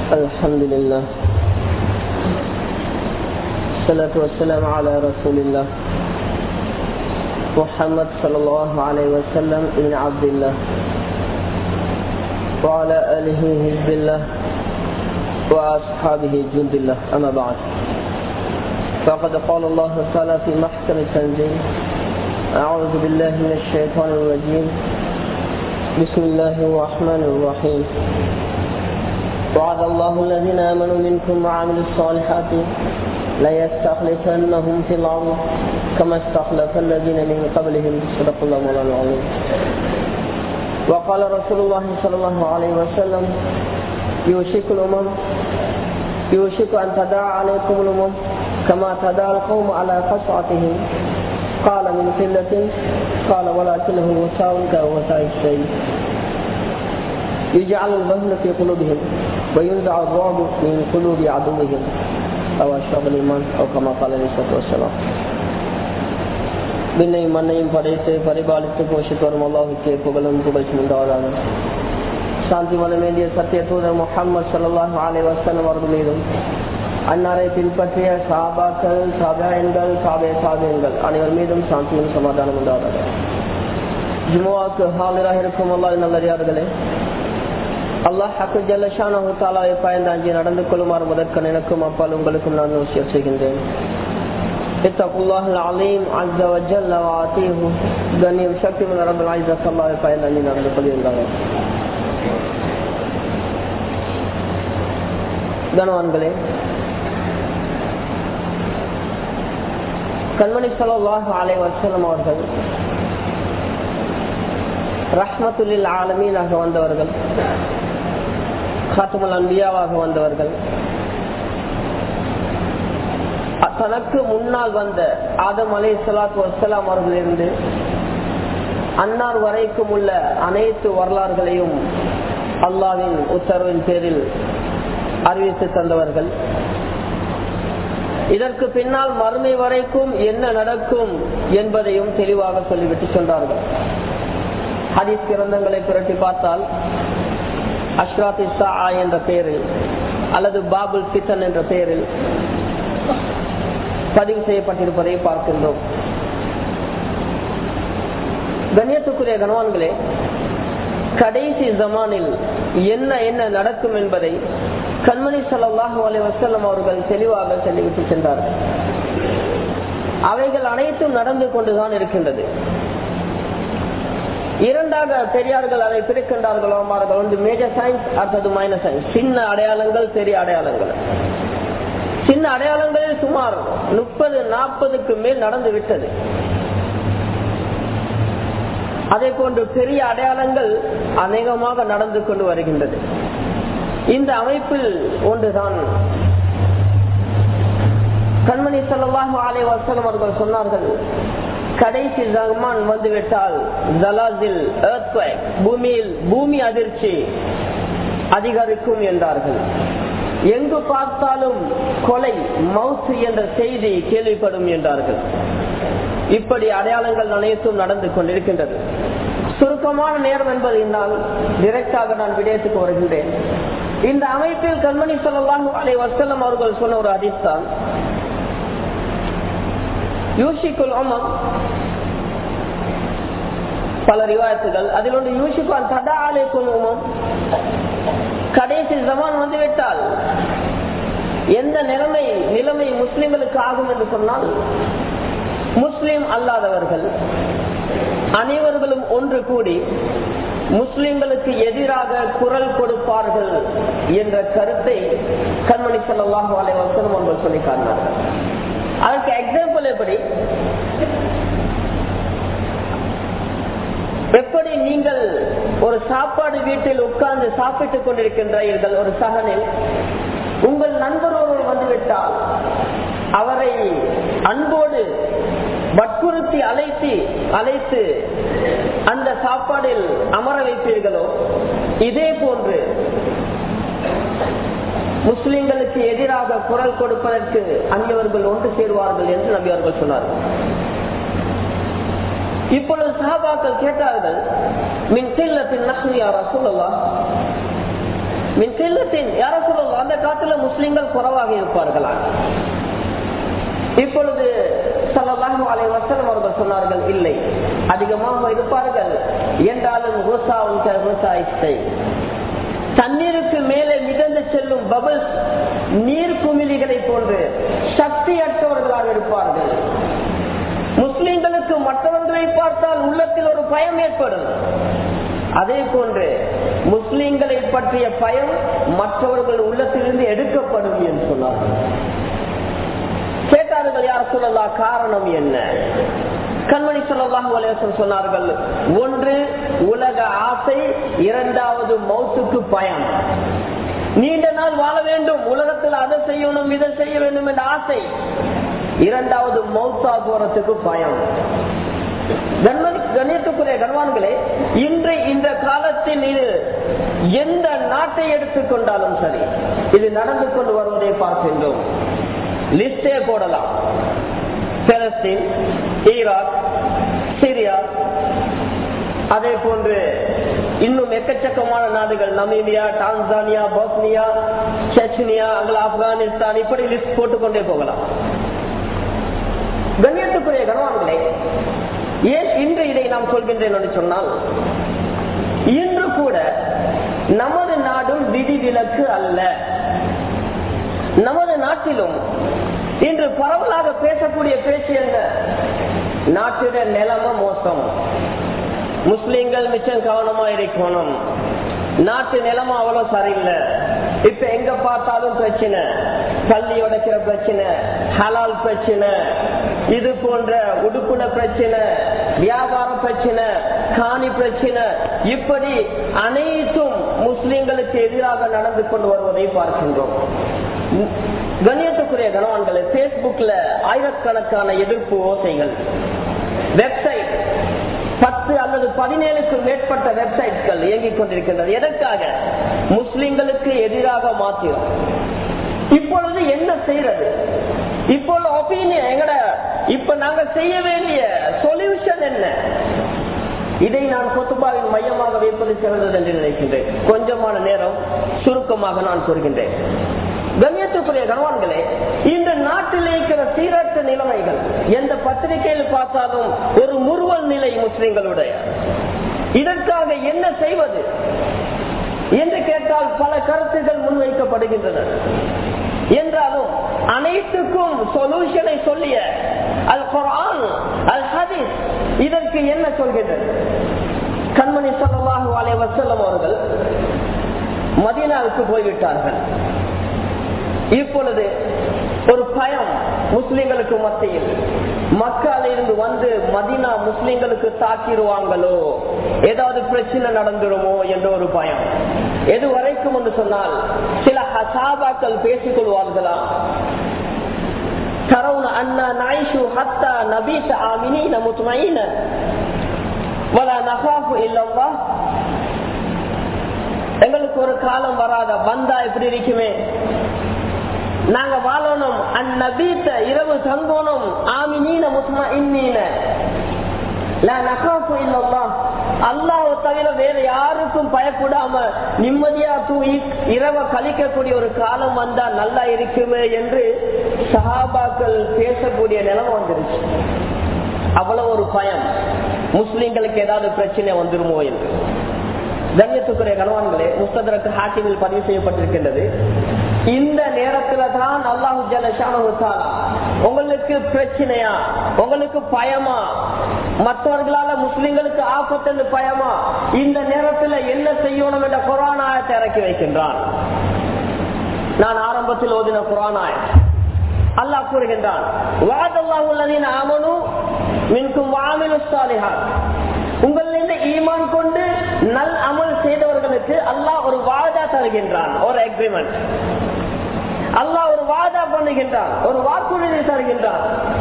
الحمد لله الصلاة والسلام على رسول الله محمد صلى الله عليه وسلم بن عبد الله وعلى آله حزب الله وأصحابه جند الله أما بعد فقد قال الله تعالى في محكم التنزيل أعوذ بالله من الشيطان الرجيم بسم الله الرحمن الرحيم وعد الله الذين آمنوا منكم وعملوا الصالحات ليستخلفنهم في الأرض كما استخلف الذين من قبلهم صدق الله مولانا العظيم وقال رسول الله صلى الله عليه وسلم يوشك الأمم يوشك أن تداعى عليكم الأمم كما تداعى القوم على قصعتهم قال من قلة قال ولكنه وساء كوساء السيل يجعل الوهن في قلوبهم وينزع الرعب من قلوب عدوهم أو أشرب الإيمان أو كما قال عليه الصلاة والسلام விண்ணையும் மண்ணையும் படைத்து பரிபாலித்து போஷித்து வரும் அல்லாஹுக்கே புகழும் புகழ்ச்சி உண்டாவதாக சாந்தி மனமேந்திய சத்திய தூதர் முகமது சல்லாஹ் அலை வசலம் அவர்கள் மீதும் அன்னாரை பின்பற்றிய சாபாக்கள் சாபாயன்கள் சாபே சாபியன்கள் அனைவர் மீதும் சாந்தியும் சமாதானம் உண்டாவதாக ஜுமுவாக்கு ஹாலிராக இருக்கும் அல்லாஹ் நல்லறியார்களே அல்லாஹ் ஹக்கு ஜல்லஷானு தாலாவை பயந்தாஞ்சி நடந்து கொள்ளுமாறு முதற்கன் எனக்கும் அப்பால் உங்களுக்கும் நான் விஷயம் செய்கின்றேன் اتقوا الله العظيم عز وجل واتيه கண்ணியம் சக்தி من رب العزة அல்லாஹ் பயந்தாஞ்சி நடந்து கொள்கின்றாங்க கனவான்களே கண்மணி சல்லாஹ் அலை வசலம் அவர்கள் ரஹ்மத்துல்லில் ஆலமீனாக வந்தவர்கள் காத்துமல் அன்பியாவாக வந்தவர்கள் தனக்கு முன்னால் வந்த ஆதம் அலை சலாத்து வசலாம் அவர்களிருந்து அன்னார் வரைக்கும் உள்ள அனைத்து வரலாறுகளையும் அல்லாவின் உத்தரவின் பேரில் அறிவித்து தந்தவர்கள் இதற்கு பின்னால் மறுமை வரைக்கும் என்ன நடக்கும் என்பதையும் தெளிவாக சொல்லிவிட்டு சென்றார்கள் ஹதீஸ் கிரந்தங்களை புரட்டி பார்த்தால் அஷ்ராத் இஸ்ஸா என்ற பெயரில் அல்லது பாபுல் பித்தன் என்ற பெயரில் பதிவு செய்யப்பட்டிருப்பதை பார்க்கின்றோம் கண்ணியத்துக்குரிய கணவான்களே கடைசி ஜமானில் என்ன என்ன நடக்கும் என்பதை கண்மணி சல்லாஹூ அலி வசல்லம் அவர்கள் தெளிவாக சொல்லிவிட்டு சென்றார்கள் அவைகள் அனைத்தும் நடந்து கொண்டுதான் இருக்கின்றது இரண்டாக பெரியார்கள் அதை பிரிக்கின்றார்கள் அவர்கள் ஒன்று மேஜர் சயின்ஸ் அடுத்தது மைனர் சயின்ஸ் சின்ன அடையாளங்கள் பெரிய அடையாளங்கள் சின்ன அடையாளங்களில் சுமார் முப்பது நாற்பதுக்கு மேல் நடந்து விட்டது அதே போன்று பெரிய அடையாளங்கள் அநேகமாக நடந்து கொண்டு வருகின்றது இந்த அமைப்பில் ஒன்றுதான் கண்மணி செல்லவாக ஆலை வசலம் அவர்கள் சொன்னார்கள் கடைசி ஜமான் வந்துவிட்டால் ஜலாசில் பூமியில் பூமி அதிர்ச்சி அதிகரிக்கும் என்றார்கள் எங்கு பார்த்தாலும் கொலை மவுசு என்ற செய்தி கேள்விப்படும் என்றார்கள் இப்படி அடையாளங்கள் அனைத்தும் நடந்து கொண்டிருக்கின்றது சுருக்கமான நேரம் என்பது என்னால் டிரெக்டாக நான் விடயத்துக்கு வருகின்றேன் இந்த அமைப்பில் கண்மணி சொல்லலாம் அலை வசலம் அவர்கள் சொன்ன ஒரு அதிர்ஷ்தான் யூஷிக்குல் அமம் பல ரிவாயத்துகள் அதில் ஒன்று யூஷிகான் தடா அலைக்குல் உமம் கடைசி ஜமான் வந்து விட்டால் எந்த நிலைமை நிலைமை முஸ்லிம்களுக்கு ஆகும் என்று சொன்னால் முஸ்லிம் அல்லாதவர்கள் அனைவர்களும் ஒன்று கூடி முஸ்லிம்களுக்கு எதிராக குரல் கொடுப்பார்கள் என்ற கருத்தை கண்மணி செல்லவாக வலை வசனம் அவர்கள் சொல்லி காட்டினார்கள் அதற்கு எக்ஸாம்பிள் எப்படி எப்படி நீங்கள் ஒரு சாப்பாடு வீட்டில் உட்கார்ந்து சாப்பிட்டுக் கொண்டிருக்கின்றீர்கள் ஒரு சகனில் உங்கள் நண்பர் ஒருவர் வந்துவிட்டால் அவரை அன்போடு வற்புறுத்தி அழைத்து அழைத்து அந்த சாப்பாடில் அமர வைப்பீர்களோ இதே போன்று முஸ்லிம்களுக்கு எதிராக குரல் கொடுப்பதற்கு அந்நியவர்கள் ஒன்று சேருவார்கள் என்று நபி அவர்கள் சொன்னார்கள் இப்பொழுது சஹாபாக்கள் கேட்டார்கள் மின் கில்லத்தின் நஹ்னியா ரசூலுல்லாஹ் மின் கில்லத்தின் யார சொல்லலாம் அந்த காலத்துல முஸ்லிம்கள் குறைவாக இருப்பார்களா இப்பொழுது சல்லல்லாஹு அலைஹி வஸல்லம் அவர்கள் சொன்னார்கள் இல்லை அதிகமாக இருப்பார்கள் என்றாலும் ருசாவும் ருசாயிஸ்தை தண்ணீருக்கு மேலே மிதந்து செல்லும் பபிள்ஸ் நீர் குமிழிகளை போன்று சக்தியற்றவர்களாக இருப்பார்கள் முஸ்லிம்களுக்கு மற்றவர்களை பார்த்தால் உள்ளத்தில் ஒரு பயம் ஏற்படும் அதே போன்று முஸ்லிம்களை பற்றிய பயம் மற்றவர்கள் உள்ளத்திலிருந்து எடுக்கப்படும் என்று சொன்னார்கள் கேட்டார்கள் யார் சொல்லலா காரணம் என்ன கண்மணி சொல்லலாம் சொன்னார்கள் ஒன்று உலக ஆசை இரண்டாவது மௌத்துக்கு பயம் நீண்ட நாள் வாழ வேண்டும் உலகத்தில் அதை செய்யணும் இதை செய்ய வேண்டும் என்ற ஆசை இரண்டாவது மௌத்தா போறதுக்கு பயம் கண்ணியத்துக்குரிய கண்வான்களே இன்று இந்த காலத்தில் இது எந்த நாட்டை எடுத்துக்கொண்டாலும் சரி இது நடந்து கொண்டு வருவதை பார்க்கின்றோம் லிஸ்டே போடலாம் பெலஸ்தீன் ஈராக் சிரியா அதே போன்று இன்னும் எக்கச்சக்கமான நாடுகள் நமீபியா டான்சானியா போஸ்னியா செச்னியா அங்கே ஆப்கானிஸ்தான் இப்படி லிஸ்ட் போட்டுக்கொண்டே போகலாம் கண்ணியத்துக்குரிய கனவான்களே ஏன் இன்று இதை நாம் சொல்கின்றேன் என்று சொன்னால் இன்று கூட நமது நாடும் விதிவிலக்கு அல்ல நமது நாட்டிலும் இன்று பரவலாக பேசக்கூடிய பேச்சு என்ன நாட்டிட நிலைமை மோசம் முஸ்லிம்கள் மிச்சம் கவனமா இருக்கணும் நாட்டு நிலைமை அவ்வளவு சரியில்லை இப்ப எங்க பார்த்தாலும் பிரச்சனை பள்ளி உடைக்கிற பிரச்சனை ஹலால் பிரச்சனை இது போன்ற உடுப்புன பிரச்சனை வியாபார பிரச்சனை காணி பிரச்சனை இப்படி அனைத்தும் முஸ்லிம்களுக்கு எதிராக நடந்து கொண்டு வருவதை பார்க்கின்றோம் கண்ணியத்துக்குரிய கணவான்களை பேஸ்புக்ல ஆயிரக்கணக்கான எதிர்ப்பு ஓசைகள் வெப்சைட் பத்து அல்லது பதினேழுக்கும் மேற்பட்ட வெப்சைட்கள் இயங்கிக் கொண்டிருக்கின்றது எதற்காக முஸ்லிம்களுக்கு எதிராக மாத்திரம் இப்பொழுது என்ன செய்யறது இப்பொழுது ஒப்பீனியன் எங்கட இப்ப நாங்க செய்ய வேண்டிய சொல்யூஷன் என்ன இதை நான் கொத்துபாவின் மையமாக வைப்பது சிறந்தது என்று நினைக்கின்றேன் கொஞ்சமான நேரம் சுருக்கமாக நான் கூறுகின்றேன் கண்ணியத்துக்குரிய கணவான்களே இந்த நாட்டில் இருக்கிற சீரற்ற நிலைமைகள் எந்த பத்திரிகையில் பார்த்தாலும் ஒரு முறுவல் நிலை முஸ்லிம்களுடைய இதற்காக என்ன செய்வது என்று கேட்டால் பல கருத்துகள் முன்வைக்கப்படுகின்றன என்றாலும் அனைத்துக்கும் சொல்யூஷனை சொல்லிய அல் குரான் அல் ஹதீஸ் இதற்கு என்ன சொல்கின்றது கண்மணி சொல்லமாக வாழை வசல்லம் அவர்கள் மதீனாவுக்கு போய்விட்டார்கள் இப்பொழுது ஒரு பயம் முஸ்லிம்களுக்கு மத்தியில் மக்கள் இருந்து வந்து மதினா முஸ்லிம்களுக்கு தாக்கிடுவாங்களோ ஏதாவது பிரச்சனை நடந்துருமோ என்ற ஒரு பயம் எது வரைக்கும் என்று சொன்னால் சில ஹசாபாக்கள் பேசிக் கொள்வார்களா ترون أن نعيش حتى نبيت آمنين مطمئنين ولا نخاف إلا الله எங்களுக்கு ஒரு காலம் வராத வந்தா எப்படி இருக்குமே நாங்க வாழணும் அந்நபீத்த இரவு தங்கணும் ஆமினீன முஸ்மா இன்னீன அல்லாஹ் தவிர வேற யாருக்கும் பயப்படாம நிம்மதியா தூங்கி இரவ கழிக்கக்கூடிய ஒரு காலம் வந்தா நல்லா இருக்குமே என்று சஹாபாக்கள் பேசக்கூடிய நிலைமை வந்துருச்சு அவ்வளவு ஒரு பயம் முஸ்லிம்களுக்கு ஏதாவது பிரச்சனை வந்துருமோ என்று கண்ணியத்துக்குரிய கணவான்களே முஸ்ததற்கு ஹாக்கிமில் பதிவு செய்யப்பட்டிருக்கின்றது இந்த நேரத்துல தான் அல்லாஹு ஜலஷானா உங்களுக்கு பிரச்சனையா உங்களுக்கு பயமா மற்றவர்களால முஸ்லிம்களுக்கு ஆபத்து பயமா இந்த நேரத்துல என்ன செய்யணும் என்ற குரானாயத்தை இறக்கி வைக்கின்றான் நான் ஆரம்பத்தில் ஓதின குரானாய அல்லாஹ் கூறுகின்றான் வாதல்லாஹுல்லதீன் ஆமனு மின்கும் வாமிலு சாலிஹான் உங்களிலிருந்து ஈமான் கொண்டு நல் அமல் செய்தவர்களுக்கு அல்லாஹ் ஒரு வாதா தருகின்றான் ஒரு அக்ரிமெண்ட் அல்லாஹ் ஒரு வாதா பண்ணுகின்றான் ஒரு வாக்குறுதி தருகின்றான்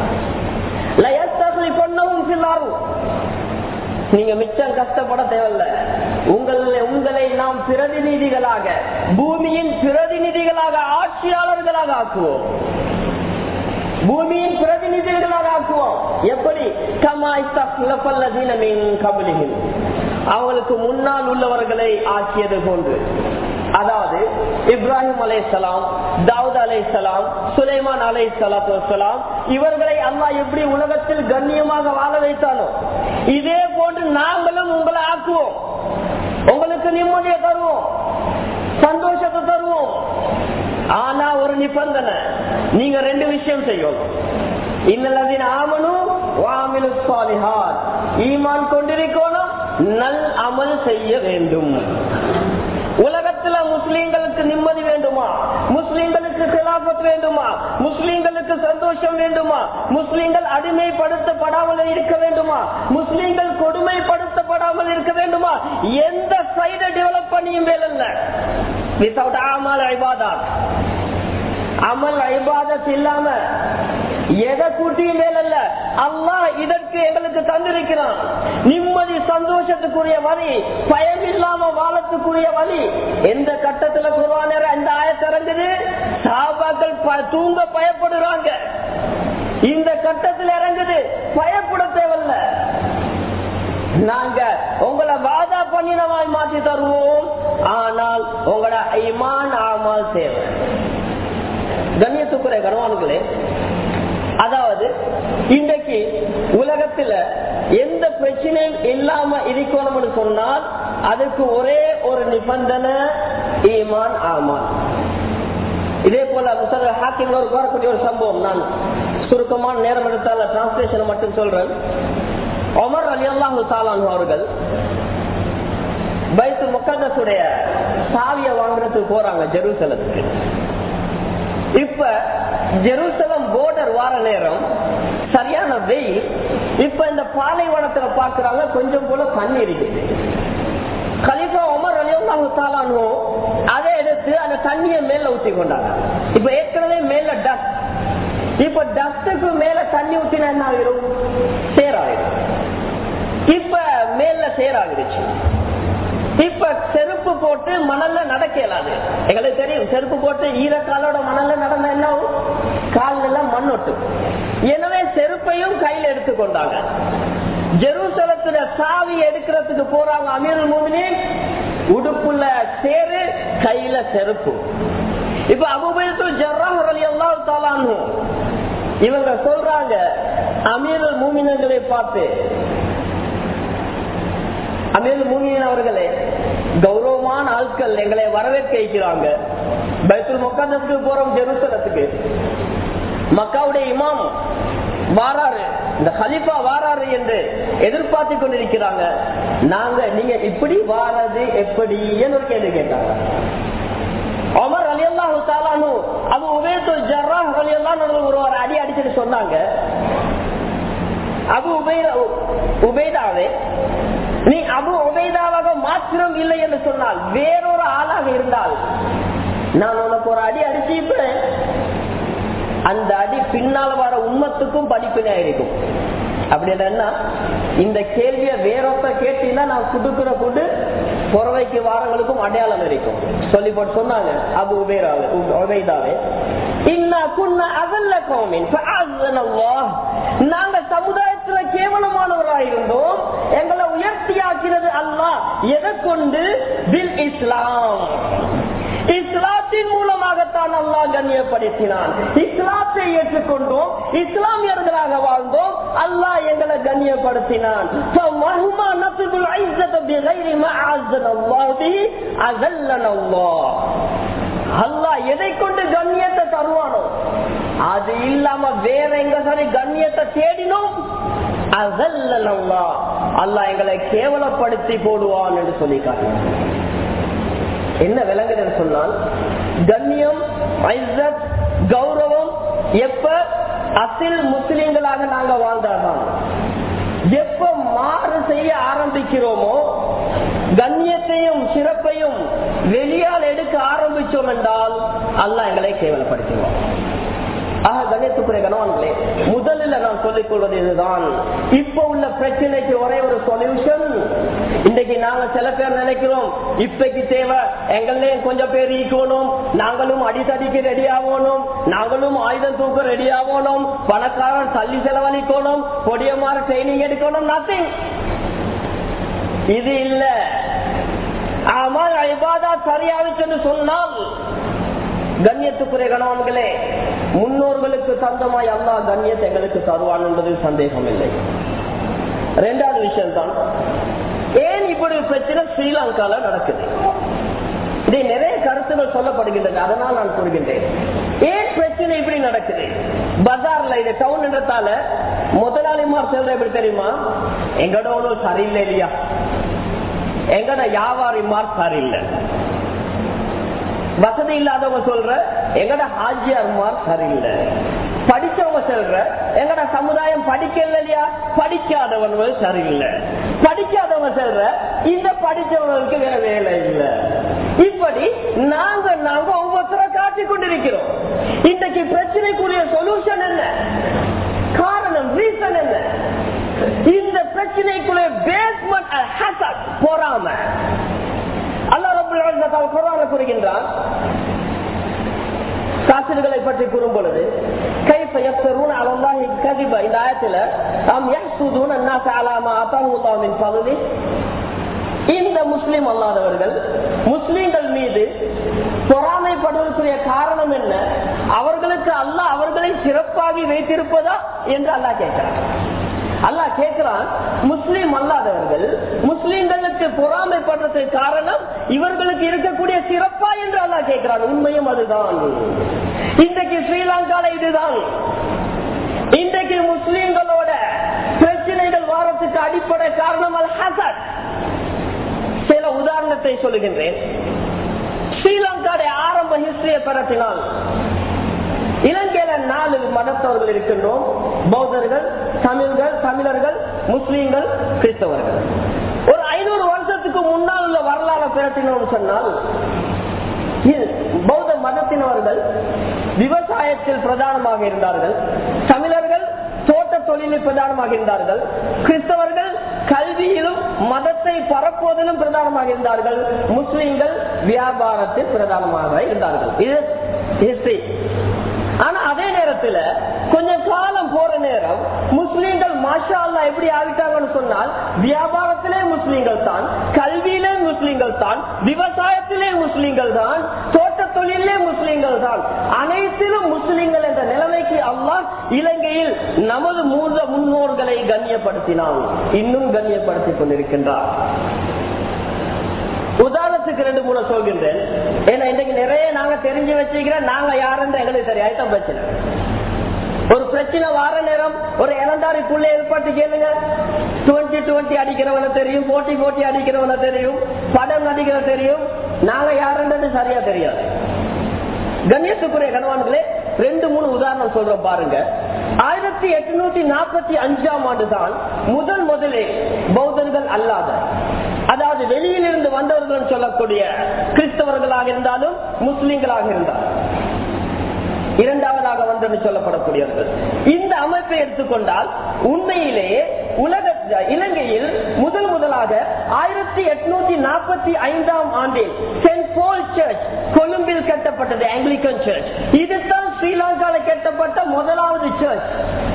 நீங்க மிச்சம் கஷ்டப்பட தேவையில்ல உங்களை உங்களை நாம் பிரதிநிதிகளாக பூமியின் பிரதிநிதிகளாக ஆட்சியாளர்களாக ஆக்குவோம் பூமியின் பிரதிநிதிகளாக ஆக்குவோம் எப்படி கமாய்தீனமின் கபலிகள் அவங்களுக்கு முன்னால் உள்ளவர்களை ஆக்கியது போன்று அதாவது இப்ராஹிம் அலைசலாம் தாவூத் அலைசலாம் சுலைமான் அலை சலாத்து வலாம் இவர்களை அல்லாஹ் எப்படி உலகத்தில் கண்ணியமாக வாழ வைத்தானோ இதே போன்று நாங்களும் உங்களை ஆக்குவோம் உங்களுக்கு நிம்மதியை தருவோம் சந்தோஷத்தை தருவோம் ஆனா ஒரு நிபந்தனை நீங்க ரெண்டு விஷயம் செய்யணும் இன்னலதின் ஆமனும் வாமிலு சாலிஹாத் ஈமான் கொண்டிருக்கணும் நல் அமல் செய்ய வேண்டும் உலகத்துல முஸ்லீம்களுக்கு நிம்மதி வேண்டுமா முஸ்லீம்களுக்கு சிலாபத் வேண்டுமா முஸ்லீம்களுக்கு சந்தோஷம் வேண்டுமா முஸ்லீம்கள் அடிமைப்படுத்தப்படாமல் இருக்க வேண்டுமா முஸ்லீம்கள் கொடுமைப்படுத்தப்படாமல் இருக்க வேண்டுமா எந்த சைட டெவலப் பண்ணியும் வேலை வித்தவுட் அமல் ஐபாதாத் அமல் ஐபாதத் இல்லாம எதை கூட்டியும் மேலல்ல அல்லாஹ் இதற்கு எங்களுக்கு தந்திருக்கிறான் நிம்மதி சந்தோஷத்துக்குரிய வழி பயம் இல்லாம வாழத்துக்குரிய வழி எந்த கட்டத்துல குருவானர் அந்த ஆயத்திறங்குது சாபாக்கள் தூங்க பயப்படுறாங்க இந்த கட்டத்தில் இறங்குது பயப்பட தேவையில்ல நாங்க உங்களை வாதா பண்ணினவாய் மாற்றி தருவோம் ஆனால் உங்களோட ஐமான் ஆமால் தேவை கண்ணியத்துக்குரிய கனவான்களே அதாவது இன்றைக்கு உலகத்துல எந்த பிரச்சனையும் இல்லாம இருக்கணும்னு சொன்னால் அதுக்கு ஒரே ஒரு நிபந்தனை ஈமான் ஆமான் இதே போல முசர் ஹாக்கிம் ஒரு வரக்கூடிய ஒரு சம்பவம் நான் சுருக்கமான நேரம் எடுத்தால டிரான்ஸ்லேஷன் மட்டும் சொல்றேன் ஒமர் அலி அல்லாஹு தாலான் அவர்கள் பைத்து முக்கதத்துடைய சாவிய வாங்குறதுக்கு போறாங்க ஜெருசலத்துக்கு இப்ப ஜெருசலம் போர்டர் வார நேரம் சரியான வெயில் இப்ப இந்த பாலைவனத்துல பாக்குறாங்க கொஞ்சம் போல தண்ணி இருக்குது கலிஃபா உமர் அலியல்லாஹு தாலானோ அதை எடுத்து அந்த தண்ணியை மேல ஊத்தி கொண்டாங்க இப்ப ஏற்கனவே மேல டஸ்ட் இப்ப டஸ்டுக்கு மேல தண்ணி ஊத்தினா என்ன ஆகிரும் சேராயிரும் இப்ப மேல சேராகிருச்சு இப்ப செருப்பு போட்டு மணல்ல நடக்க இயலாது எங்களுக்கு தெரியும் செருப்பு போட்டு ஈரக்காலோட மணல்ல நடந்த என்ன கால் எல்லாம் மண்ணொட்டு எனவே செருப்பையும் கையில எடுத்துக்கொண்டாங்க ஜெருசலத்துல சாவி எடுக்கிறதுக்கு போறாங்க அமீர் மூமினின் உடுப்புல சேரு கையில செருப்பு இப்ப அபுபயத்து ஜர்ராஹ் அலி அல்லாஹ் தாலானு இவங்க சொல்றாங்க அமீர் மூமினங்களை பார்த்து அமீர் மூமியின் அவர்களே கௌரவமான ஆட்கள் எங்களை வரவேற்க வைக்கிறாங்க பைத்துல் முக்காந்தத்துக்கு போறோம் ஜெருசலத்துக்கு மக்காவுடைய இமாம் வாராரு இந்த ஹலிஃபா வாராரு என்று எதிர்பார்த்து கொண்டிருக்கிறாங்க நாங்க நீங்க இப்படி வாரது எப்படி ஒரு கேள்வி கேட்டாங்க அமர் அலி அல்லாஹு தாலானு அது உபயத்து ஜர்ராஹ் அலி அல்லாஹ் ஒரு ஒரு அடி அடிச்சுட்டு சொன்னாங்க அபு உபைதா உபைதாவே நீ அபு உபைதாவாக மாத்திரம் இல்லை என்று சொன்னால் வேறொரு ஆளாக இருந்தால் நான் உனக்கு ஒரு அடி அடிச்சு அந்த அடி பின்னால் வர உண்மத்துக்கும் படிப்பினா இருக்கும் அப்படின்னா இந்த கேள்விய வேறொத்த கேட்டீங்கன்னா நான் குடுக்கிற குடு புறவைக்கு வாரங்களுக்கும் அடையாளம் இருக்கும் சொல்லி போட்டு சொன்னாங்க அபு உபேராவே உபைதாவே நாங்க சமுதாயத்துல கேவலமானவராக இருந்தோம் எங்களை உயர்த்தியாக்கிறது அல்லா எதை கொண்டு பில் இஸ்லாம் இஸ்லாத்தின் மூலமாகத்தான் அல்லாஹ் கண்ணியப்படுத்தினான் இஸ்லாத்தை ஏற்றுக்கொண்டோம் இஸ்லாமியர்களாக வாழ்ந்தோம் அல்லாஹ் எங்களை கண்ணியப்படுத்தினான் அல்லாஹ் எதை கொண்டு கண்ணியத்தை தருவானோ அது இல்லாம வேற எங்க சரி கண்ணியத்தை தேடினோம் அல்லாஹ் எங்களை கேவலப்படுத்தி போடுவான் என்று சொல்லி காட்டினான் என்ன விலங்குன்னு சொன்னால் கண்ணியம் கௌரவம் எப்ப அசில் முஸ்லிம்களாக நாங்க வாழ்ந்தாதான் எப்ப மாறு செய்ய ஆரம்பிக்கிறோமோ கண்ணியத்தையும் சிறப்பையும் வெளியால் எடுக்க ஆரம்பிச்சோம் என்றால் அல்ல எங்களை கேவலப்படுத்துவோம் ஆக கணேசத்துக்குரிய கணவான்களே முதலில் நான் சொல்லிக் கொள்வது இதுதான் இப்ப உள்ள பிரச்சனைக்கு ஒரே ஒரு சொல்யூஷன் இன்னைக்கு நாங்க சில பேர் நினைக்கிறோம் இப்பைக்கு தேவை எங்களையும் கொஞ்சம் பேர் ஈக்கணும் நாங்களும் அடித்தடிக்கு ரெடி ஆகணும் நாங்களும் ஆயுதம் தூக்க ரெடி ஆகணும் பணக்காரன் தள்ளி செலவழிக்கணும் பொடியமாற ட்ரைனிங் எடுக்கணும் நத்திங் இது இல்ல அமல் ஐபாதா சரியாவிச்சு சொன்னால் கண்ணியத்துக்குரிய கணவன்களே முன்னோர்களுக்கு தந்தமாய் அல்லா கண்ணியத்தை எங்களுக்கு தருவான் என்பதில் சந்தேகம் இல்லை ரெண்டாவது விஷயம் தான் ஏன் இப்படி ஒரு பிரச்சனை ஸ்ரீலங்கால நடக்குது இதை நிறைய கருத்துகள் சொல்லப்படுகின்றன அதனால் நான் கூறுகின்றேன் ஏன் பிரச்சனை இப்படி நடக்குது பஜார்ல இது டவுன் என்றதால முதலாளிமார் சொல்ற எப்படி தெரியுமா எங்கட ஒன்றும் சரியில்லை இல்லையா எங்கட வியாபாரிமார் சரியில்லை வசதி இல்லாதவங்க சொல்ற எங்கட ஹாஜியார்மார் சரியில்லை படிச்சவங்க சொல்ற எங்கட சமுதாயம் படிக்கல இல்லையா படிக்காதவங்க சரியில்லை படிக்காதவங்க சொல்ற இந்த படிச்சவங்களுக்கு வேற வேலை இல்லை இப்படி நாங்க நாங்க ஒவ்வொருத்தர காட்டிக் கொண்டிருக்கிறோம் இன்றைக்கு பிரச்சனைக்குரிய சொல்யூஷன் என்ன காரணம் ரீசன் என்ன இந்த பிரச்சனைக்குரிய பேஸ்மெண்ட் போறாம அல்லா ரபுல் குரான கூறுகின்றான் காசிர்களை பற்றி கூறும் பொழுது கைஃப யஃப்தரூன அலல்லாஹி கதிப இந்த ஆயத்துல அம் யஹ்சுதூன அன்னாஸ அலா மா அதாஹுல்லாஹு மின் ஃபضلி இந்த முஸ்லிம் அல்லாதவர்கள் முஸ்லிம்கள் மீது பொறாமைப்படுவதற்குரிய காரணம் என்ன அவர்களுக்கு அல்லாஹ் அவர்களை சிறப்பாகி வைத்திருப்பதா என்று அல்லாஹ் கேட்கிறார் அல்லாஹ் கேட்கிறான் முஸ்லீம் அல்லாதவர்கள் முஸ்லீம்களுக்கு பொறாமைப்படுறதுக்கு காரணம் இவர்களுக்கு இருக்கக்கூடிய சிறப்பா என்று அல்லாஹ் கேட்கிறான் உண்மையும் அதுதான் இன்றைக்கு ஸ்ரீலங்கால இதுதான் இன்றைக்கு முஸ்லீம்களோட பிரச்சனைகள் வாரத்துக்கு அடிப்படை காரணம் அல் ஹசத் சில உதாரணத்தை சொல்லுகின்றேன் ஸ்ரீலங்காவுடைய ஆரம்ப ஹிஸ்டரியை பரத்தினால் இலங்கையில நாலு மதத்தவர்கள் இருக்கின்றோம் பௌத்தர்கள் தமிழ்கள் தமிழர்கள் முஸ்லீம்கள் கிறிஸ்தவர்கள் ஒரு ஐநூறு வருஷத்துக்கு முன்னால் உள்ள வரலாறு பிரட்டினோம் சொன்னால் பௌத்த மதத்தினவர்கள் விவசாயத்தில் பிரதானமாக இருந்தார்கள் தமிழர்கள் தோட்ட தொழிலில் பிரதானமாக இருந்தார்கள் கிறிஸ்தவர்கள் கல்வியிலும் மதத்தை பரப்புவதிலும் பிரதானமாக இருந்தார்கள் முஸ்லிம்கள் வியாபாரத்தில் பிரதானமாக இருந்தார்கள் இது ஹிஸ்டரி ஆனா அதே நேரத்துல கொஞ்சம் காலம் போற நேரம் முஸ்லீம்கள் மாஷா அல்லா எப்படி ஆகிட்டாங்கன்னு சொன்னால் வியாபாரத்திலே முஸ்லீம்கள் தான் கல்வியிலே முஸ்லீம்கள் தான் விவசாயத்திலே முஸ்லீம்கள் தான் தோட்ட தொழிலே முஸ்லீம்கள் தான் அனைத்திலும் முஸ்லீம்கள் என்ற நிலைமைக்கு அல்லாஹ் இலங்கையில் நமது மூன்ற முன்னோர்களை கண்ணியப்படுத்தினான் இன்னும் கண்ணியப்படுத்திக் கொண்டிருக்கின்றார் உதாரணத்துக்கு ரெண்டு மூணு சொல்கின்றேன் ஏன்னா இன்றைக்கு நிறைய நாங்க தெரிஞ்சு வச்சுக்கிறோம் நாங்க யாருன்ற எங்களுக்கு தெரியாது பிரச்சனை ஒரு பிரச்சனை வார நேரம் ஒரு இளந்தாரிக்குள்ள ஏற்பாட்டு கேளுங்க டுவெண்ட்டி டுவெண்ட்டி அடிக்கிறவன தெரியும் போட்டி போட்டி அடிக்கிறவன தெரியும் படம் நடிக்கிற தெரியும் நாங்க யாருன்றது சரியா தெரியாது கணேசக்குரிய கணவான்களே ரெண்டு மூணு உதாரணம் சொல்றோம் பாருங்க ஆயிரத்தி எட்நூத்தி நாற்பத்தி அஞ்சாம் ஆண்டு தான் முதல் முதலே பௌத்தர்கள் அல்லாத அதாவது வெளியில் இருந்து வந்தவர்கள் சொல்லக்கூடிய கிறிஸ்தவர்களாக இருந்தாலும் முஸ்லிம்களாக இருந்தாலும் இரண்டாவதாக வந்தது சொல்லப்படக்கூடியவர்கள் இந்த அமைப்பை எடுத்துக்கொண்டால் உண்மையிலேயே உலக இலங்கையில் முதல் முதலாக ஆயிரத்தி எட்நூத்தி நாற்பத்தி ஐந்தாம் ஆண்டில் சென்ட் போல் சர்ச் கொழும்பில் கட்டப்பட்டது ஆங்கிலிக்கன் சர்ச் இதுதான் ஸ்ரீலங்கால கட்டப்பட்ட முதலாவது சர்ச்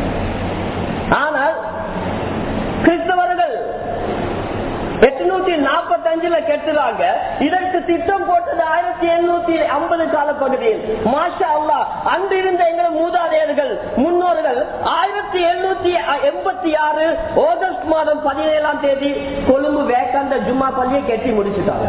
ஆனால் கிறிஸ்தவர்கள் எட்நூத்தி நாற்பத்தி அஞ்சுல கெட்டுறாங்க இதற்கு திட்டம் போட்டது ஆயிரத்தி எண்ணூத்தி ஐம்பது கால பகுதியில் மாஷா அல்லா அன்று இருந்த எங்கள் மூதாதையர்கள் முன்னோர்கள் ஆயிரத்தி எழுநூத்தி எண்பத்தி ஆறு ஆகஸ்ட் மாதம் பதினேழாம் தேதி கொழும்பு வேக்காந்த ஜும்மா பள்ளியை கெட்டி முடிச்சுட்டாங்க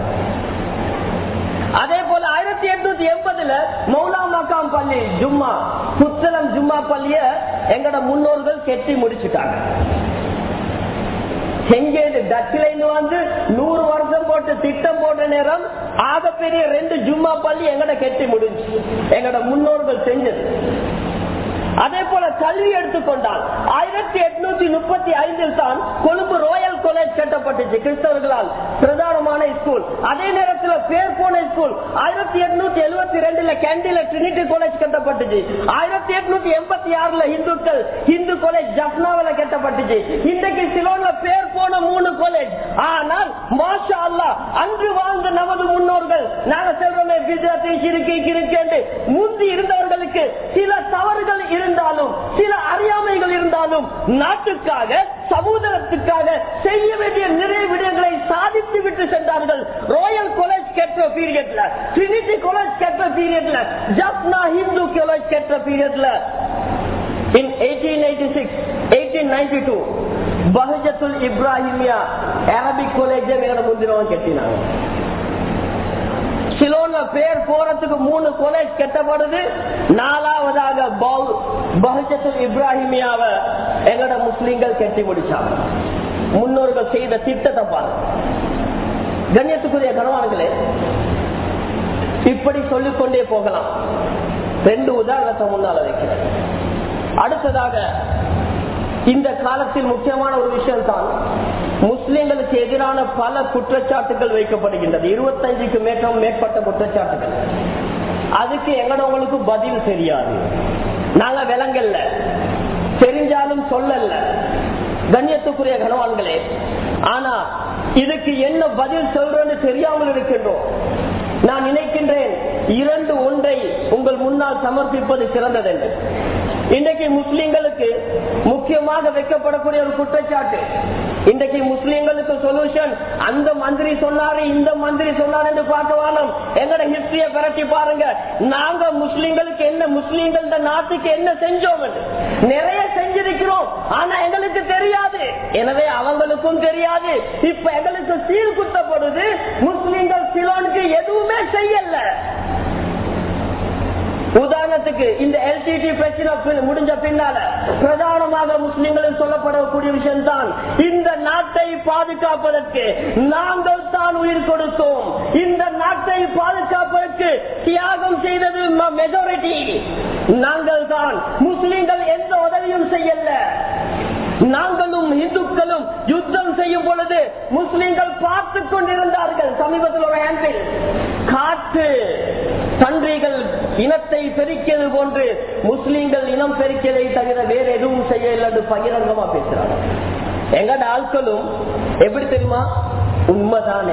அதே போல ஆயிரத்தி எட்நூத்தி எண்பதுல மௌலா மக்காம் பள்ளி ஜும்மா புத்தளம் ஜும்மா பள்ளிய எங்கட முன்னோர்கள் கெட்டி முடிச்சுட்டாங்க எங்கே டச்சிலைன்னு வந்து நூறு வருஷம் போட்டு திட்டம் போட்ட நேரம் ஆகப்பெரிய ரெண்டு ஜும்மா பள்ளி எங்கட கெட்டி முடிஞ்சு எங்கட முன்னோர்கள் செஞ்சது அதே போல கல்வி எடுத்துக்கொண்டால் ஆயிரத்தி எட்நூத்தி முப்பத்தி ஐந்தில் தான் கொழும்பு ரோயல் காலேஜ் கட்டப்பட்டுச்சு கிறிஸ்தவர்களால் பிரதானமான ஸ்கூல் அதே நேரத்தில் பேர் போன ஸ்கூல் ஆயிரத்தி எட்நூத்தி எழுபத்தி ரெண்டுல கேண்டில ட்ரினிட்டி காலேஜ் கட்டப்பட்டுச்சு ஆயிரத்தி எட்நூத்தி எண்பத்தி ஆறுல இந்துக்கள் இந்து காலேஜ் ஜப்னாவில கட்டப்பட்டுச்சு இன்றைக்கு சிலோன்ல பேர் போன மூணு காலேஜ் ஆனால் மாஷா அல்லா அன்று வாழ்ந்த நமது முன்னோர்கள் நாங்க சொல்றோமே விஜயத்தை சிறுக்கி கிருக்கேண்டு முந்தி இருந்தவர்களுக்கு சில தவறுகள் இருந்தாலும் சில அறியாமைகள் இருந்தாலும் இருந்தாலும் நாட்டுக்காக சமூகத்துக்காக செய்ய வேண்டிய நிறைய விடயங்களை சாதித்து விட்டு சென்றார்கள் ராயல் காலேஜ் கேட்ட பீரியட்ல ட்ரினிட்டி காலேஜ் கேட்ட பீரியட்ல ஜப்னா ஹிந்து காலேஜ் கேட்ட பீரியட்ல in 1886 1892 Bahjathul Ibrahimiya Arabic college எங்களோட முந்தினவன் கட்டினாங்க சிலோன்ல பேர் போறதுக்கு மூணு காலேஜ் கட்டப்படுது நாலாவதாக பஹஜத்துல் இப்ராஹிமியாவை எங்களோட முஸ்லீம்கள் கட்டி முடிச்சாங்க முன்னோர்கள் செய்த திட்டத்தை பாருங்க கண்ணியத்துக்குரிய கனவான்களே இப்படி சொல்லிக்கொண்டே போகலாம் ரெண்டு உதாரணத்தை முன்னால வைக்கிறேன் அடுத்ததாக இந்த காலத்தில் முக்கியமான ஒரு விஷயம் தான் முஸ்லிம்களுக்கு எதிரான பல குற்றச்சாட்டுகள் வைக்கப்படுகின்றது இருபத்தஞ்சுக்கு மேற்றம் மேற்பட்ட குற்றச்சாட்டுகள் அதுக்கு எங்கடவங்களுக்கு பதில் தெரியாது நாங்க விலங்கல்ல தெரிஞ்சாலும் சொல்லல கண்ணியத்துக்குரிய கனவான்களே ஆனா இதுக்கு என்ன பதில் சொல்றேன்னு தெரியாமல் இருக்கின்றோம் நான் நினைக்கின்றேன் இரண்டு ஒன்றை உங்கள் முன்னால் சமர்ப்பிப்பது சிறந்தது என்று இன்றைக்கு முஸ்லிம்களுக்கு முக்கியமாக வைக்கப்படக்கூடிய ஒரு குற்றச்சாட்டு இன்றைக்கு முஸ்லிம்களுக்கு சொல்யூஷன் அந்த மந்திரி சொன்னாரு இந்த மந்திரி சொன்னாரு என்று பார்க்க வேணும் எங்கட ஹிஸ்டரிய பரட்டி பாருங்க நாங்க முஸ்லிம்களுக்கு என்ன முஸ்லிம்கள் இந்த நாட்டுக்கு என்ன செஞ்சோம் என்று நிறைய செஞ்சிருக்கிறோம் ஆனா எங்களுக்கு தெரியாது எனவே அவங்களுக்கும் தெரியாது இப்ப எங்களுக்கு சீல் குத்தப்படுது முஸ்லிம்கள் சிலோனுக்கு எதுவுமே செய்யல உதாரணத்துக்கு இந்த எல்டிடி பிரச்சனை முடிஞ்ச பின்னால பிரதானமாக முஸ்லிம்களில் சொல்லப்படக்கூடிய விஷயம் தான் இந்த நாட்டை பாதுகாப்பதற்கு நாங்கள் தான் உயிர் கொடுத்தோம் இந்த நாட்டை பாதுகாப்பதற்கு தியாகம் செய்தது மெஜாரிட்டி நாங்கள் தான் முஸ்லிம்கள் எந்த உதவியும் செய்யல நாங்களும் இந்துக்களும் யுத்தம் செய்யும் பொழுது முஸ்லிம்கள் பார்த்து கொண்டிருந்தார்கள் சமீபத்தில் ஒரு ஆண்டில் காற்று பன்றிகள் இனத்தை பெருக்கியது போன்று முஸ்லிம்கள் இனம் பெருக்கியதை தவிர வேற எதுவும் செய்ய என்று பகிரங்கமா பேசுறாங்க எங்கட ஆட்களும் எப்படி தெரியுமா உண்மைதானே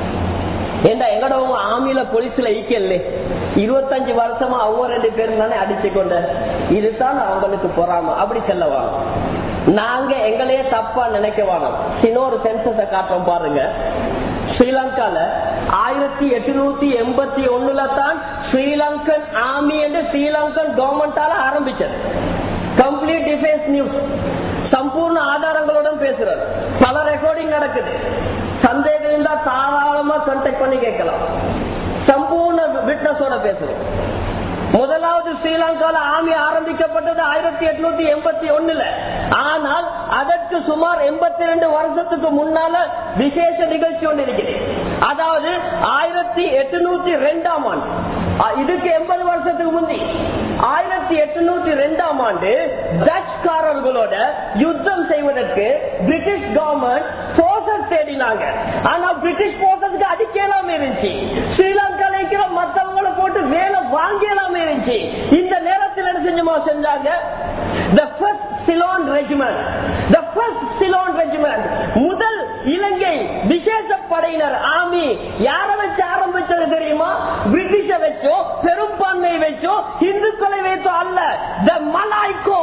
ஏண்டா எங்கடவங்க ஆமில போலீஸ்ல ஈக்கல்ல இருபத்தஞ்சு வருஷமா அவங்க ரெண்டு பேரும் தானே அடிச்சு கொண்ட இதுதான் அவங்களுக்கு பொறாம அப்படி செல்லவாங்க நாங்க எங்களையே தப்பா நினைக்க வேணும் இன்னொரு சென்சஸ காட்டுறோம் பாருங்க ஸ்ரீலங்கால ஆயிரத்தி எட்டுநூத்தி எண்பத்தி ஒண்ணுல தான் ஸ்ரீலங்கன் ஆர்மி என்று ஸ்ரீலங்கன் கவர்மெண்டால ஆரம்பிச்சது கம்ப்ளீட் டிஃபென்ஸ் நியூஸ் சம்பூர்ண ஆதாரங்களுடன் பேசுறது பல ரெக்கார்டிங் நடக்குது சந்தேகம் இருந்தா தாராளமா கான்டாக்ட் பண்ணி கேட்கலாம் சம்பூர்ண விட்னஸோட பேசுறோம் முதலாவது ஸ்ரீலங்கால ஆர்மி ஆரம்பிக்கப்பட்டது ஆயிரத்தி எட்நூத்தி எண்பத்தி ஒண்ணுல ஆனால் அதற்கு சுமார் எண்பத்தி ரெண்டு வருஷத்துக்கு முன்னால விசேஷ நிகழ்ச்சி ஒன்று இருக்கிறது அதாவது ஆயிரத்தி எட்டுநூத்தி ரெண்டாம் ஆண்டு இதுக்கு எண்பது வருஷத்துக்கு முந்தி ஆயிரத்தி எட்டுநூத்தி ரெண்டாம் ஆண்டு டச்காரர்களோட யுத்தம் செய்வதற்கு பிரிட்டிஷ் கவர்மெண்ட் போர்சஸ் தேடினாங்க ஆனா பிரிட்டிஷ் போர்சஸ்க்கு அடிக்கலாம் இருந்துச்சு ஸ்ரீலங்கால இருக்கிற மத்தவங்களை போட்டு வேலை வாங்கலாம் இருந்துச்சு இந்த நேரத்தில் என்ன செஞ்சுமா செஞ்சாங்க the first Ceylon regiment the first Ceylon regiment முதல் இலங்கை விசேஷ படையினர் ஆர்மி யார வச்சு ஆரம்பிச்சது தெரியுமா பிரிட்டிஷ வச்சோ பெரும்பான்மை வச்சோ இந்துக்களை வைத்தோ அல்ல த மலாய்கோ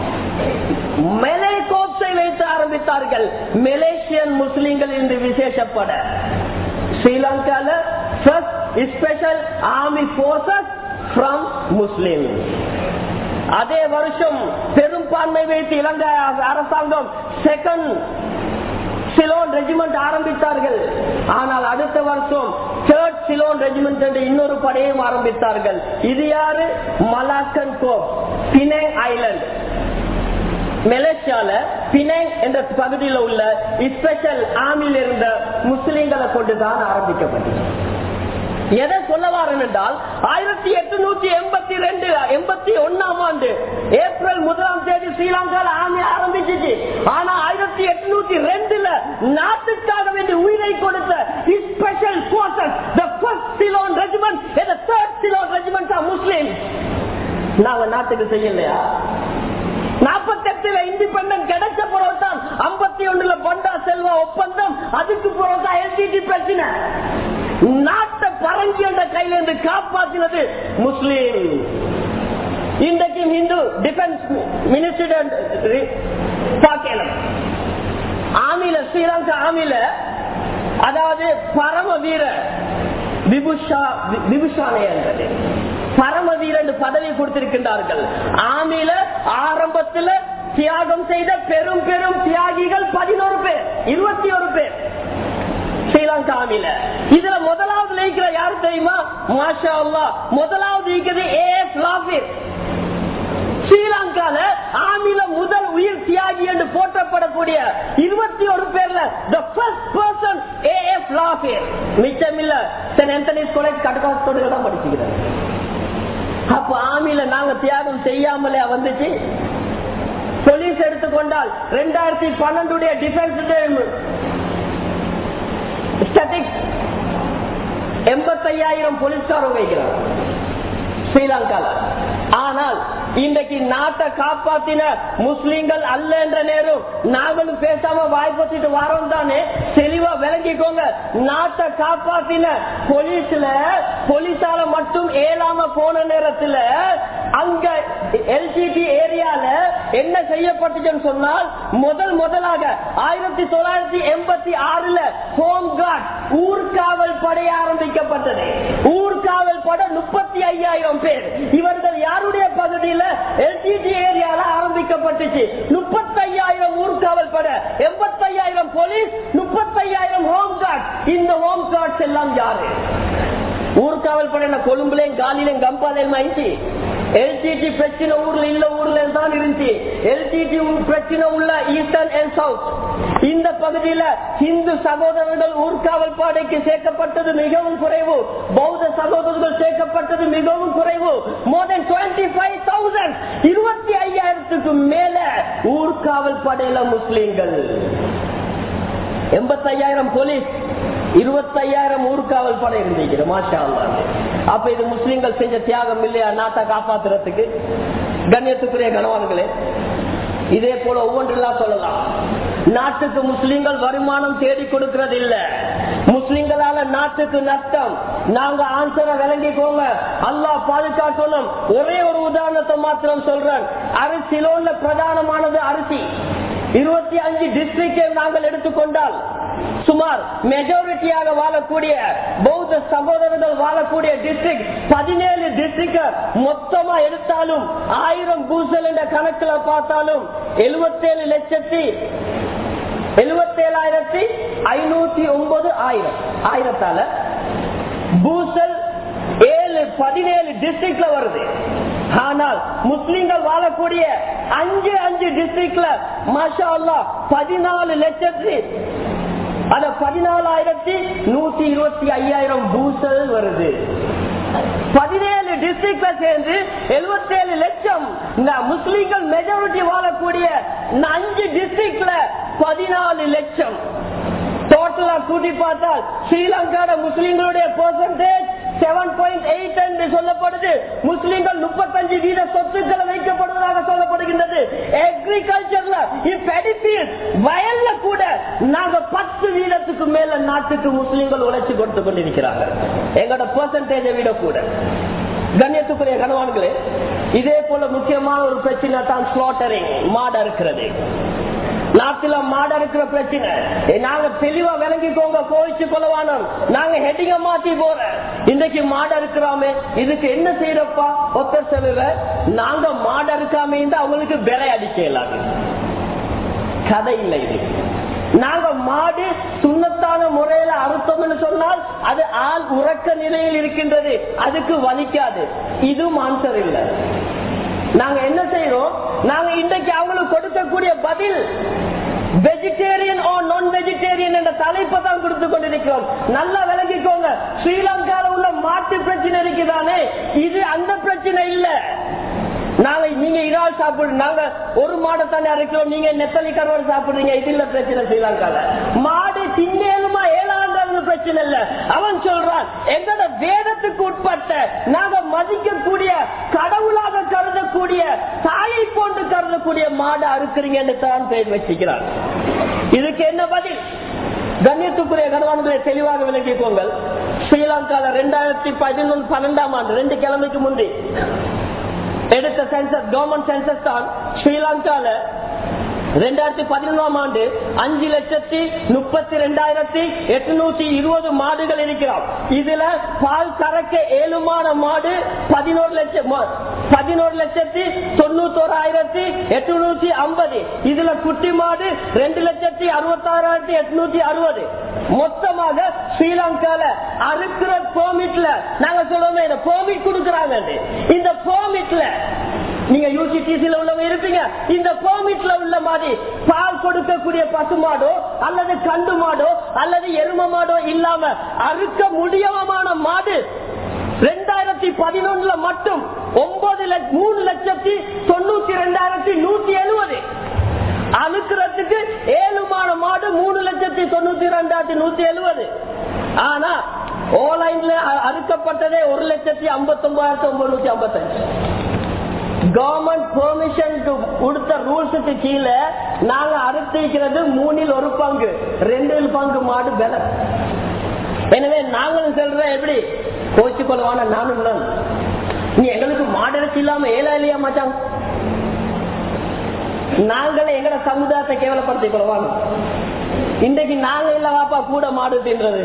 மெலேகோப்ஸை வைத்து ஆரம்பித்தார்கள் மலேசியன் முஸ்லிம்கள் என்று விசேஷப்பட ஸ்ரீலங்கால special army forces from Muslim அதே வருஷம் பெரும்பான்மை வைத்து இலங்கை அரசாங்கம் செகண்ட் சிலோன் ரெஜிமெண்ட் ஆரம்பித்தார்கள் ஆனால் அடுத்த வருஷம் தேர்ட் சிலோன் ரெஜிமெண்ட் என்று இன்னொரு படையையும் ஆரம்பித்தார்கள் இது யாரு மலாக்கன் கோப் பினேங் ஐலண்ட் மலேசியால பினேங் என்ற பகுதியில் உள்ள ஸ்பெஷல் ஆர்மியில் இருந்த முஸ்லிம்களை கொண்டுதான் ஆரம்பிக்கப்பட்டது எதை சொல்ல வாரன் என்றால் ஆயிரத்தி எட்டுநூத்தி எண்பத்தி ரெண்டு எண்பத்தி ஒன்னாம் ஆண்டு ஏப்ரல் முதலாம் தேதி ஸ்ரீலங்கால ஆர்மி ஆரம்பிச்சிச்சு ஆனா ஆயிரத்தி எட்டுநூத்தி ரெண்டுல நாட்டுக்காக வேண்டி உயிரை கொடுத்த special forces the first Ceylon regiment third Ceylon regiment of Muslim நாங்க நாட்டுக்கு செய்யலையா நாற்பத்தி எட்டுல இண்டிபெண்டன்ட் கிடைச்ச பிறகுதான் ஐம்பத்தி ஒண்ணுல பண்டா செல்வா ஒப்பந்தம் அதுக்கு பிறகுதான் எல்டிடி பிரச்சனை நாட்டை பரங்கி என்ற கையில இருந்து காப்பாற்றினது முஸ்லீம் இன்றைக்கும் இந்து இந்து டிஃபென்ஸ் மினிஸ்டர் பார்க்கலாம் ஆமில ஸ்ரீலங்கா ஆமில அதாவது பரம வீர விபுஷா விபுஷானே என்பது பரம வீரன் பதவி கொடுத்திருக்கின்றார்கள் ஆமில ஆரம்பத்தில் தியாகம் செய்த பெரும் பெரும் தியாகிகள் பதினோரு பேர் இருபத்தி ஒரு பேர் ஸ்ரீலங்காவில இதுல முதலாவது இருக்கிற யாரு தெரியுமா மாஷா அல்லா முதலாவது இருக்கிறது ஏ லாபிர் ஸ்ரீலங்கால ஆமில முதல் உயிர் தியாகி என்று போற்றப்படக்கூடிய இருபத்தி ஒரு பேர்ல the first person A F Lafir மிச்சம் இல்ல சென்ட் ஆண்டனிஸ் காலேஜ் கட்டக்காசோடு தான் படிச்சுக்கிறேன் அப்ப ஆமில நாங்க தியாகம் செய்யாமலே வந்துச்சு போலீஸ் எடுத்துக்கொண்டால் ரெண்டாயிரத்தி பன்னெண்டுடைய டிஃபென்ஸ் ஸ்டாட்டிக்ஸ் எண்பத்தையாயிரம் போலீஸ்காரங்க வைக்கிறார் ஸ்ரீலங்கால ஆனால் இன்றைக்கு நாட்டை காப்பாத்தின முஸ்லிம்கள் அல்ல என்ற நேரம் நாங்களும் பேசாம வாய்ப்பத்திட்டு வரோம் தானே தெளிவா விளங்கிக்கோங்க நாட்டை காப்பாத்தின போலீஸ்ல போலீஸால மட்டும் ஏழாம போன நேரத்துல அங்க எல்ஜிபி ஏரியால என்ன செய்யப்பட்டுச்சுன்னு சொன்னால் முதல் முதலாக ஆயிரத்தி தொள்ளாயிரத்தி எண்பத்தி ஆறுல ஹோம் கார்டு ஊர்காவல் படை ஆரம்பிக்கப்பட்டது ஊர்காவல் படை முப்பத்தி ஐயாயிரம் பேர் இவர்கள் யாருடைய பகுதியில எல்ஜிடி ஏரியால ஆரம்பிக்கப்பட்டுச்சு முப்பத்தி ஐயாயிரம் ஊர்காவல் படை எண்பத்தி ஐயாயிரம் போலீஸ் முப்பத்தி ஐயாயிரம் ஹோம் கார்டு இந்த ஹோம் கார்ட்ஸ் எல்லாம் யாரு ஊர்காவல் படை கொழும்புலையும் காலிலையும் கம்பாலையும் ஆயிடுச்சு எல்டிடி பிரச்சனை ஊர்ல இல்ல ஊர்ல தான் இருந்துச்சு எல்டிடி பிரச்சனை உள்ள ஈஸ்டர்ன் அண்ட் சவுத் இந்த பகுதியில இந்து சகோதரர்கள் ஊர்காவல் பாடைக்கு சேர்க்கப்பட்டது மிகவும் குறைவு பௌத்த சகோதரர்கள் சேர்க்கப்பட்டது மிகவும் குறைவு more then twenty five thousand இருபத்தி ஐயாயிரத்துக்கு மேல ஊர்காவல் படையில முஸ்லீம்கள் எண்பத்தையாயிரம் போலீஸ் இருபத்தையாயிரம் ஊர்காவல் படை இருந்திருக்கிற மாஷா அப்ப இது முஸ்லீம்கள் செஞ்ச தியாகம் இல்லையா நாட்டை காப்பாத்துறதுக்கு கண்ணியத்துக்குரிய கணவான்களே இதே போல ஒவ்வொன்றெல்லாம் சொல்லலாம் நாட்டுக்கு முஸ்லிம்கள் வருமானம் தேடி கொடுக்கிறது இல்ல முஸ்லிம்களால நாட்டுக்கு நஷ்டம் நாங்க ஆன்சரை விளங்கிக்கோங்க அல்லாஹ் பாதுகாக்கணும் ஒரே ஒரு உதாரணத்தை மாத்திரம் சொல்றேன் அரிசிலோன்ல பிரதானமானது அரிசி இருபத்தி அஞ்சு டிஸ்ட்ரிக்டை நாங்கள் எடுத்துக்கொண்டால் சுமார் மெஜாரிட்டியாக வாழக்கூடிய பௌத்த சகோதரர்கள் வாழக்கூடிய டிஸ்ட்ரிக்ட் பதினேழு டிஸ்ட்ரிக்ட் மொத்தமா எடுத்தாலும் ஆயிரம் பூசல் என்ற கணக்குல பார்த்தாலும் எழுபத்தேழு லட்சத்தி எழுபத்தேழாயிரத்தி ஐநூத்தி ஒன்பது ஆயிரம் ஆயிரத்தால பூசல் ஏழு பதினேழு டிஸ்ட்ரிக்ட்ல வருது ஆனால் முஸ்லிம்கள் வாழக்கூடிய அஞ்சு அஞ்சு டிஸ்ட்ரிக்ட்ல மாஷா அல்லா பதினாலு லட்சத்தி அத பதினாலாயிரத்தி நூத்தி இருபத்தி ஐயாயிரம் பூசல் வருது பதினேழு டிஸ்ட்ரிக்ட்ல சேர்ந்து எழுபத்தேழு லட்சம் இந்த முஸ்லிம்கள் மெஜாரிட்டி வாழக்கூடிய இந்த அஞ்சு டிஸ்ட்ரிக்ட்ல பதினாலு லட்சம் டோட்டலா கூட்டி பார்த்தால் ஸ்ரீலங்காட முஸ்லிம்களுடைய பெர்சன்டேஜ் செவன் பாயிண்ட் எயிட் என்று சொல்லப்படுது முஸ்லிம்கள் முப்பத்தஞ்சு வீத சொத்துக்களை வைக்கப்படுவதாக சொல்லப்படுகின்றது அக்ரிகல்ச்சர்ல வயல்ல கூட நாங்க பத்து வீதத்துக்கு மேல நாட்டுக்கு முஸ்லிம்கள் உழைச்சு கொடுத்து கொண்டிருக்கிறாங்க எங்களோட பெர்சன்டேஜை விட கூட கண்ணியத்துக்குரிய கணவான்களே இதே போல முக்கியமான ஒரு பிரச்சனை தான் ஸ்லாட்டரிங் மாட இருக்கிறது நாட்டுல மாட இருக்கிற பிரச்சனை நாங்க தெளிவா விளங்கிக்கோங்க கோவிச்சு கொள்ளவானோம் நாங்க ஹெட்டிங்க மாத்தி போற இன்றைக்கு மாட இருக்கிறாமே இதுக்கு என்ன செய்யறப்பா ஒத்த செலவ நாங்க மாட இருக்காமே அவங்களுக்கு விலை அடிக்கலாம் கதை இல்லை இது நாங்க மாடு சுண்ணத்தான முறையில அறுத்தோம்னு சொன்னால் அது ஆள் உறக்க நிலையில் இருக்கின்றது அதுக்கு வலிக்காது இதுவும் ஆன்சர் இல்லை நாங்க என்ன செய்யறோம் நாங்க இன்றைக்கு அவங்களுக்கு கொடுக்கக்கூடிய பதில் வெஜிடேரியன் ஓ நான் வெஜிடேரியன் என்ற தலைப்பை தான் கொடுத்து கொண்டிருக்கிறோம் நல்லா விளங்கிக்கோங்க ஸ்ரீலங்கால உள்ள மாட்டு பிரச்சனை இருக்குதானே இது அந்த பிரச்சனை இல்ல நாங்க நீங்க இறால் சாப்பிடு நாங்க ஒரு மாடை தானே அரைக்கிறோம் நீங்க நெத்தலி கருவாடு சாப்பிடுறீங்க இது இல்ல பிரச்சனை ஸ்ரீலங்கால மாடு தின்னேலுமா ஏழாண்டு பிரச்சனை இல்ல அவன் சொல்றான் எங்களோட வேதத்துக்கு உட்பட்ட நாங்க மதிக்கக்கூடிய கடவுளாக கருதக்கூடிய தாயை போன்று கருதக்கூடிய மாடு அறுக்கிறீங்கன்னு தான் பேர் வச்சுக்கிறான் இதுக்கு என்ன பதில் கண்ணியத்துக்குரிய கணவான்களை தெளிவாக விளங்கிக்கோங்க ஸ்ரீலங்கால ரெண்டாயிரத்தி பதினொன்று பன்னெண்டாம் ஆண்டு ரெண்டு கிழமைக்கு முந்தி எடுத்த சென்சஸ் கவர்மெண்ட் சென்சஸ் தான் ஸ்ரீலங்கால ரெண்டாயிரத்தி பதினொன்றாம் ஆண்டு அஞ்சு லட்சத்தி முப்பத்தி ரெண்டாயிரத்தி எட்நூத்தி இருபது மாடுகள் இருக்கிறோம் இதுல பால் கறக்க ஏழுமான மாடு பதினோரு லட்சம் பதினோரு லட்சத்தி தொண்ணூத்தோராயிரத்தி எட்நூத்தி ஐம்பது இதுல குட்டி மாடு ரெண்டு லட்சத்தி அறுபத்தாறாயிரத்தி எட்நூத்தி அறுபது மொத்தமாக ஸ்ரீலங்கால அறுக்கிற பெர்மிட்ல நாங்க சொல்லுவோமே இந்த பெர்மிட் கொடுக்கறாங்க இந்த பெர்மிட்ல நீங்க யூசிடிசில உள்ளவங்க இருப்பீங்க இந்த பெர்மிட்ல உள்ள மாதிரி பால் கொடுக்கக்கூடிய பசுமாடோ அல்லது கண்டு மாடோ அல்லது எரும மாடோ இல்லாம அறுக்க முடியவமான மாடு ரெண்டாயிரத்தி பதினொன்னுல மட்டும் ஒன்பது மூணு லட்சத்தி தொண்ணூத்தி ரெண்டாயிரத்தி நூத்தி எழுபது அழுக்கிறதுக்கு ஏழுமான மாடு மூணு லட்சத்தி தொண்ணூத்தி ரெண்டாயிரத்தி நூத்தி எழுபது ஆனா ஓலைன்ல அறுக்கப்பட்டதே ஒரு லட்சத்தி ஐம்பத்தி ஒன்பதாயிரத்தி ஒன்பது ஐம்பத்தஞ்சு கவர்மெண்ட் பெர்மிஷன் கொடுத்த ரூல்ஸுக்கு கீழே நாங்க அறுத்திருக்கிறது மூணில் ஒரு பங்கு ரெண்டில் பங்கு மாடு பெல எனவே நாங்களும் சொல்ற எப்படி கோச்சு கொள்வான நானும் நான் நீ எங்களுக்கு மாடரசி இல்லாம ஏழா இல்லையா மாச்சாங்க நாங்களே எங்கட சமுதாயத்தை கேவலப்படுத்திக் கொள்வாங்க இன்றைக்கு நாங்க இல்ல வாப்பா கூட மாடு தின்றது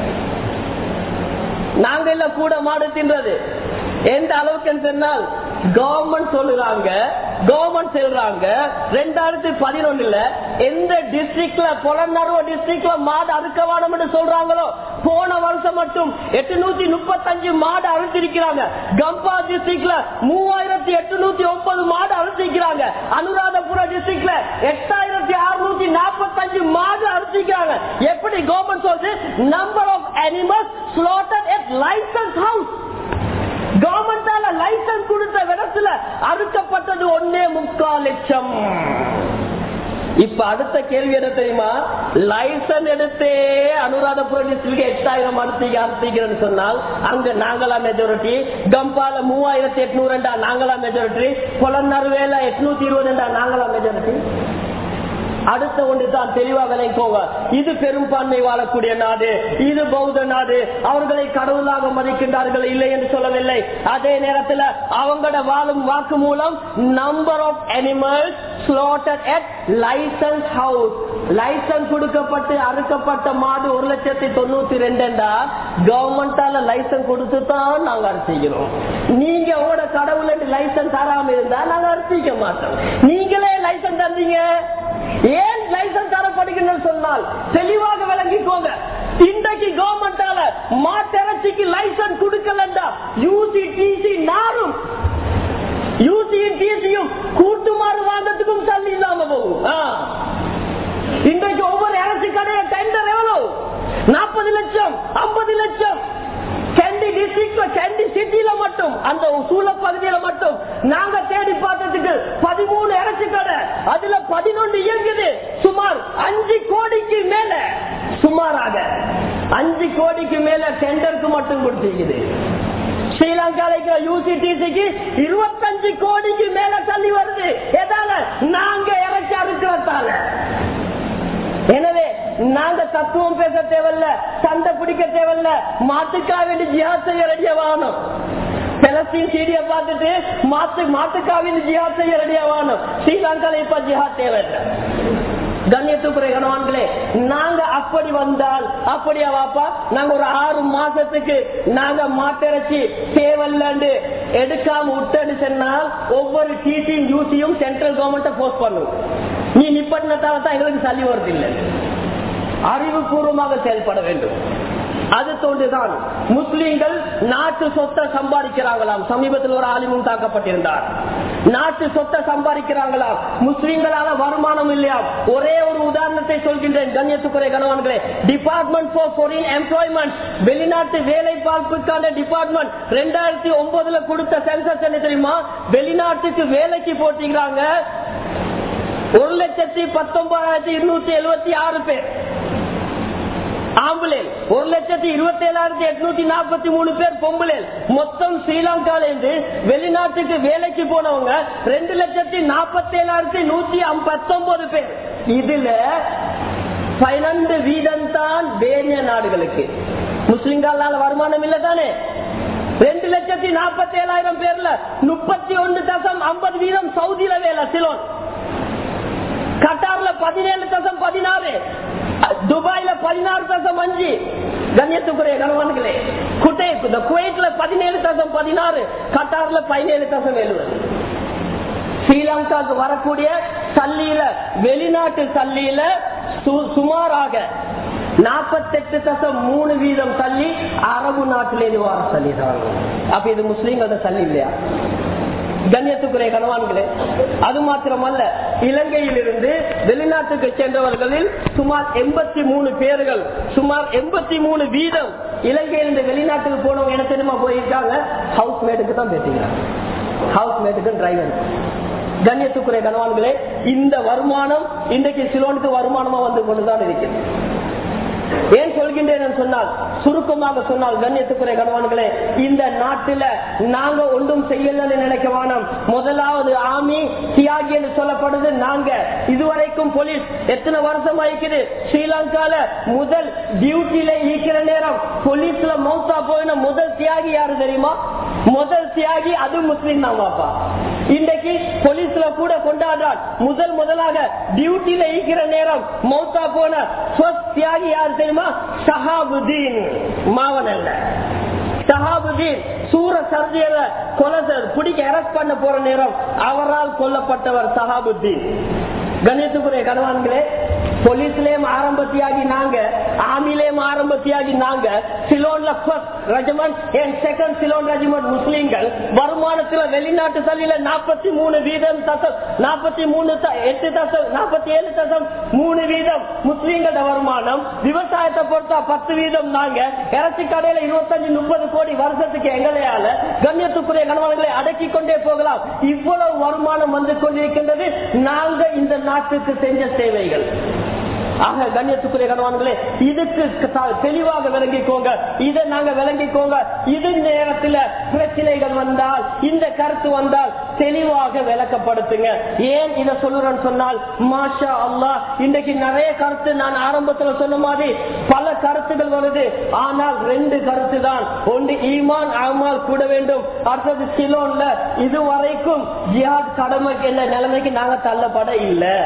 நாங்க இல்ல கூட மாடு தின்றது எந்த அளவுக்கு சொன்னால் கவர்மெண்ட் சொல்லுறாங்க கவர்மெண்ட் சொல்றாங்க ரெண்டாயிரத்தி பதினொன்னுல எந்த டிஸ்ட்ரிக்ட்ல புலநறுவ டிஸ்ட்ரிக்ட்ல மாடு அறுக்க வேணும் சொல்றாங்களோ போன வருஷம் மட்டும் எட்டுநூத்தி முப்பத்தஞ்சு மாடு அறுத்திருக்கிறாங்க கம்பா டிஸ்ட்ரிக்ட்ல மூவாயிரத்தி எட்டுநூத்தி ஒன்பது மாடு அறுத்திருக்கிறாங்க அனுராதபுர டிஸ்ட்ரிக்ட்ல எட்டாயிரத்தி அறுநூத்தி நாற்பத்தஞ்சு மாடு அறுத்திருக்கிறாங்க எப்படி கவர்மெண்ட் சொல்றது number of animals slaughtered at licence house கவர்மெண்டால லைசன்ஸ் கொடுத்த விடத்துல அறுக்கப்பட்டது ஒன்னே முக்கால் லட்சம் இப்ப அடுத்த கேள்வி என்ன தெரியுமா லைசன்ஸ் எடுத்தே அனுராதபுர டிஸ்ட்ரிக்ட் எட்டாயிரம் அறுத்தீங்க அறுத்தீங்கன்னு சொன்னால் அங்க நாங்களா மெஜாரிட்டி கம்பால மூவாயிரத்தி எட்நூறு நாங்களா மெஜாரிட்டி பொலநறுவேல எட்நூத்தி இருபது நாங்களா மெஜாரிட்டி அடுத்த ஒன்று தான் தெளிவா விளைக்கோங்க இது பெரும்பான்மை வாழக்கூடிய நாடு இது பௌத்த நாடு அவர்களை கடவுளாக மதிக்கின்றார்கள் இல்லை என்று சொல்லவில்லை அதே நேரத்தில் அவங்களோட வாழும் வாக்கு மூலம் number of animals slaughtered at licence house licence கொடுக்கப்பட்டு அறுக்கப்பட்ட மாடு ஒரு லட்சத்தி தொண்ணூத்தி ரெண்டுண்டா கவர்மெண்டால லைசன்ஸ் கொடுத்து தான் நாங்க அரிசிக்கிறோம் நீங்க உங்களோட கடவுள் லைசன்ஸ் தராம இருந்தா நாங்க அரிசிக்க மாட்டோம் நீங்களே லைசன்ஸ் தந்தீங்க ஏன் லைசன்ஸ் தரப்படுகின்ற சொன்னால் தெளிவாக விளங்கிக்கோங்க இன்றைக்கு கவர்மெண்டால மாட்டிறச்சிக்கு லைசன்ஸ் கொடுக்கலண்டா யூசி டிசி நாரும் யூசியும் டிசியும் கூட்டுமாறு வாங்கறதுக்கும் தள்ளி இல்லாம போகும் இன்றைக்கு ஒவ்வொரு இறச்சி கடைய டெண்டர் எவ்வளவு நாற்பது லட்சம் ஐம்பது லட்சம் கேண்டி டிஸ்ட்ரிக்ட்ல கேண்டி சிட்டில மட்டும் அந்த சூழ பகுதியில மட்டும் நாங்க தேடி பார்த்ததுக்கு பதிமூணு இறச்சி கடை அதுல பதினொன்று இயங்குது சுமார் அஞ்சு கோடிக்கு மேல சுமாராக அஞ்சு கோடிக்கு மேல டெண்டருக்கு மட்டும் கொடுத்திருக்குது ஸ்ரீலங்கால யூசிடிசிக்கு இருபத்தஞ்சு கோடிக்கு மேல தள்ளி வருது எதால நாங்க இறச்சி அறுக்கிறதால எனவே நாங்க தத்துவம் பேச தேவையில்ல சண்டை பிடிக்க தேவையில்ல மாட்டுக்கா வேண்டி ஜிஹாத் செய்ய ரெடியா வாங்கணும் பெலஸ்தீன் சீடிய பார்த்துட்டு மாட்டு மாட்டுக்காவின் ஜிஹாத் செய்ய ரெடியா வாங்கணும் ஸ்ரீலங்கால இப்ப ஜிஹாத் தேவையில்லை கண்ணியத்துக்குரிய கணவான்களே நாங்க அப்படி வந்தால் அப்படியா வாப்பா நாங்க ஒரு ஆறு மாசத்துக்கு நாங்க மாட்டிறச்சி தேவையில்லண்டு எடுக்காம விட்டேன்னு சொன்னால் ஒவ்வொரு டிசியும் யூசியும் சென்ட்ரல் கவர்மெண்ட்டை போஸ்ட் பண்ணும் நீ நிப்பட்டினத்தால தான் எங்களுக்கு சளி வருது இல்லை அறிவுபூர்வமாக செயல்பட வேண்டும் அது தோன்றுதான் முஸ்லீம்கள் நாட்டு சொத்தை சம்பாதிக்கிறாங்களாம் சமீபத்தில் ஒரு ஆலிமும் தாக்கப்பட்டிருந்தார் நாட்டு சொத்தை சம்பாதிக்கிறாங்களாம் முஸ்லீம்களால வருமானம் இல்லையா ஒரே ஒரு உதாரணத்தை சொல்கின்றேன் கண்ணியத்துக்குறை கணவன்களே டிபார்ட்மெண்ட் ஃபார் ஃபாரின் எம்ப்ளாய்மெண்ட் வெளிநாட்டு வேலை பார்ப்புக்கான டிபார்ட்மெண்ட் ரெண்டாயிரத்தி ஒன்பதுல கொடுத்த சென்சஸ் என்ன தெரியுமா வெளிநாட்டுக்கு வேலைக்கு போட்டிக்கிறாங்க ஒரு லட்சத்தி பத்தொன்பதாயிரத்தி இருநூத்தி எழுபத்தி ஆறு பேர் ஆம்புலேல் ஒரு லட்சத்தி இருபத்தி ஏழாயிரத்தி எட்நூத்தி நாற்பத்தி மூணு பேர் பொம்புலேல் மொத்தம் ஸ்ரீலங்கால இருந்து வெளிநாட்டுக்கு வேலைக்கு போனவங்க ரெண்டு லட்சத்தி நாற்பத்தி ஏழாயிரத்தி நூத்தி பத்தொன்பது பேர் இதுல பன்னெண்டு வீதம் தான் வேறிய நாடுகளுக்கு முஸ்லிம்கால வருமானம் இல்ல தானே ரெண்டு லட்சத்தி நாற்பத்தி ஏழாயிரம் பேர்ல முப்பத்தி ஒன்று தசம் ஐம்பது வீதம் சவுதியில வேலை சிலோன் கட்டார்ல பதினேழு தசம் பதினாறு துபாயில பதினாறு தசம் அஞ்சு கண்ணியத்துக்குரிய கணவன்களே குட்டை இந்த குவைட்ல பதினேழு தசம் பதினாறு கட்டார்ல பதினேழு தசம் எழுபது ஸ்ரீலங்காவுக்கு வரக்கூடிய சல்லியில வெளிநாட்டு சல்லியில சுமாராக நாற்பத்தெட்டு தசம் மூணு வீதம் தள்ளி அரபு நாட்டிலேருந்து வர சல்லி தான் அப்ப இது முஸ்லீம்கள சல்லி இல்லையா கண்ணியத்துக்குரிய கணவான்களே அது மாத்திரமல்ல இலங்கையில் இருந்து வெளிநாட்டுக்கு சென்றவர்களில் சுமார் எண்பத்தி மூணு பேர்கள் சுமார் எண்பத்தி மூணு வீதம் இலங்கையிலிருந்து வெளிநாட்டுக்கு போனவங்க என்ன தெரியுமா போயிருக்காங்க ஹவுஸ் மேட்டுக்கு தான் பேசுகிறாங்க ஹவுஸ் மேட்டுக்கு டிரைவர் கண்ணியத்துக்குரிய கணவான்களே இந்த வருமானம் இன்றைக்கு சிலோனுக்கு வருமானமா வந்து கொண்டுதான் இருக்கிறது ஏன் சொல்கின்றேன் சொன்னால் சுருக்கமாக சொன்னால் கண்ணியத்துக்குரிய கணவான்களே இந்த நாட்டில நாங்க ஒன்றும் செய்யலன்னு நினைக்க வேணாம் முதலாவது ஆமி தியாகி என்று சொல்லப்படுது நாங்க இதுவரைக்கும் போலீஸ் எத்தனை வருஷம் ஆயிக்குது ஸ்ரீலங்கால முதல் டியூட்டியில இருக்கிற நேரம் போலீஸ்ல மௌத்தா போயின முதல் தியாகி யாரு தெரியுமா முதல் தியாகி அது முஸ்லீம் தான் பாப்பா இன்றைக்கு போலீஸ்ல கூட கொண்டாடுறான் முதல் முதலாக டியூட்டியில இருக்கிற நேரம் மௌத்தா போன தியாகி யார் தெரியுமா சஹாபுதீன் மாவன் அல்ல சஹாபுதீன் சூர சர்ஜியல கொலை பிடிக்க அரெஸ்ட் பண்ண போற நேரம் அவரால் கொல்லப்பட்டவர் சஹாபுத்தீன் கணேசுக்குரிய கணவான்களே போலீஸ்லயும் ஆரம்பத்தியாகி நாங்க ஆமிலேயும் ஆரம்பத்தியாகி நாங்க சிலோன்ல first regiment and second Ceylon regiment முஸ்லீம்கள் வருமானத்துல வெளிநாட்டு தள்ளியில நாற்பத்தி மூணு வீதம் தசம் நாற்பத்தி மூணு எட்டு தசம் நாற்பத்தி ஏழு தசம் மூணு வீதம் முஸ்லீம்களோட வருமானம் விவசாயத்தை பொறுத்தா பத்து வீதம் நாங்க இறச்சி கடையில இருபத்தஞ்சு முப்பது கோடி வருஷத்துக்கு எங்களையால கண்ணியத்துக்குரிய கணவன்களை அடக்கி கொண்டே போகலாம் இவ்வளவு வருமானம் வந்து கொண்டிருக்கின்றது நாங்க இந்த நாட்டுக்கு செஞ்ச சேவைகள் ஆக கண்ணியத்துக்குரிய கணவான்களே இதுக்கு தெளிவாக விளங்கிக்கோங்க இதை நாங்க விளங்கிக்கோங்க இது நேரத்தில் பிரச்சனைகள் வந்தால் இந்த கருத்து வந்தால் தெளிவாக விளக்கப்படுத்துங்க ஏன் இதை சொல்லுறேன்னு சொன்னால் மாஷா அல்லா இன்றைக்கு நிறைய கருத்து நான் ஆரம்பத்துல சொன்ன மாதிரி பல கருத்துகள் வருது ஆனால் ரெண்டு கருத்து தான் ஒன்று ஈமான் அமால் கூட வேண்டும் அடுத்தது சிலோன்ல இதுவரைக்கும் ஜிஹாத் கடமை என்ற நிலைமைக்கு நாங்க தள்ளப்பட இல்லை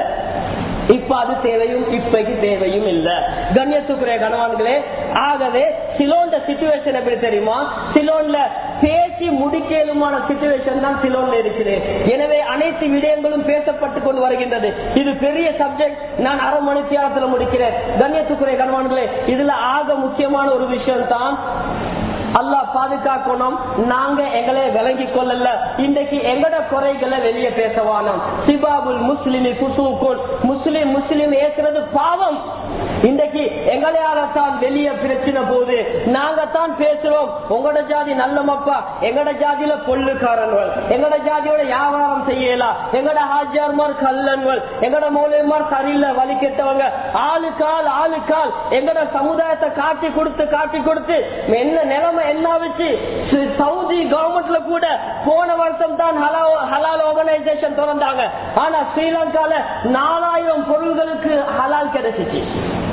இப்ப அது தேவையும் இப்பைக்கு தேவையும் இல்ல கண்ணியத்துக்குரிய கணவான்களே ஆகவே சிலோன்ல சிச்சுவேஷன் எப்படி தெரியுமா சிலோன்ல பேசி முடிக்கலுமான சிச்சுவேஷன் தான் சிலோன்ல இருக்குது எனவே அனைத்து விடயங்களும் பேசப்பட்டு கொண்டு வருகின்றது இது பெரிய சப்ஜெக்ட் நான் அரை மணி தியாகத்துல முடிக்கிறேன் கண்ணியத்துக்குரிய கணவான்களே இதுல ஆக முக்கியமான ஒரு விஷயம் தான் அல்லாஹ் பாதுகாக்கணும் நாங்க எங்களை விளங்கி கொள்ளல இன்றைக்கு எங்கட குறைகளை வெளியே பேசவானோம் சிபாபுல் முஸ்லிமி குசூக்குன் முஸ்லிம் முஸ்லிம் ஏற்கிறது பாவம் இன்றைக்கு எங்களையால தான் வெளியே பிரச்சனை போகுது நாங்க தான் பேசுறோம் உங்களோட ஜாதி நல்ல மப்பா எங்கட ஜாதியில பொல்லுக்காரன்கள் எங்கட ஜாதியோட வியாபாரம் செய்யலாம் எங்கட ஹாஜியார்மார் கல்லன்கள் எங்கட மூலியமார் சரியில்லை வழி கெட்டவங்க ஆளுக்கால் ஆளுக்கால் எங்கட சமுதாயத்தை காட்டி கொடுத்து காட்டி கொடுத்து என்ன நிலைமை என்ன வச்சு சவுதி கவர்மெண்ட்ல கூட போன வருஷம் தான் ஹலால் ஆர்கனைசேஷன் திறந்தாங்க ஆனா ஸ்ரீலங்கால நாலாயிரம் பொருள்களுக்கு ஹலால் கிடைச்சிச்சு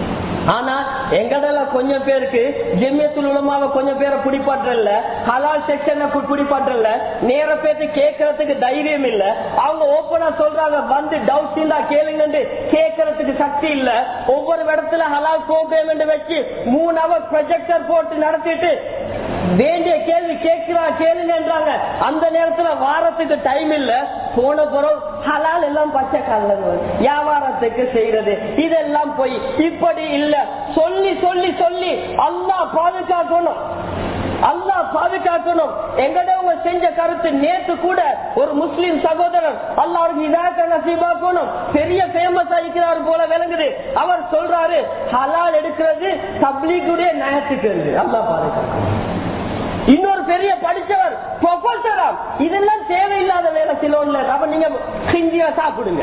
ஆனா எங்கடல கொஞ்சம் பேருக்கு ஜெமியத்துல் உலமாவ கொஞ்சம் பேரை பிடிப்பாற்றல ஹலால் செக்ஷன் பிடிப்பாற்றல நேர பேத்து கேட்கறதுக்கு தைரியம் இல்ல அவங்க ஓப்பனா சொல்றாங்க வந்து டவுட் இருந்தா கேளுங்க கேட்கறதுக்கு சக்தி இல்ல ஒவ்வொரு இடத்துல ஹலால் ப்ரோக்ராம் வச்சு மூணு அவர் ப்ரொஜெக்டர் போட்டு நடத்திட்டு வேண்டிய கேள்வி கேட்கிறா கேளுங்கன்றாங்க அந்த நேரத்துல வாரத்துக்கு டைம் இல்ல போன பிறகு ஹலால் எல்லாம் பச்சை கல்லங்கள் வியாபாரத்துக்கு செய்யறது இதெல்லாம் போய் இப்படி இல்ல சொல்லி சொல்லி சொல்லி அல்லா பாதுகாக்கணும் அல்லா பாதுகாக்கணும் எங்கடவங்க செஞ்ச கருத்து நேத்து கூட ஒரு முஸ்லிம் சகோதரர் அல்லாவுக்கு இதாக்க நசீபாக்கணும் பெரிய பேமஸ் ஆகிக்கிறார் போல விளங்குது அவர் சொல்றாரு ஹலால் எடுக்கிறது தப்லீக்குடைய நயத்துக்கு அல்லா பாதுகாக்கணும் இன்னொரு பெரிய படிச்சவர் ப்ரொஃபசரா இதெல்லாம் தேவையில்லாத வேலை சிலோன்ல அப்ப நீங்க ஹிந்தியா சாப்பிடுங்க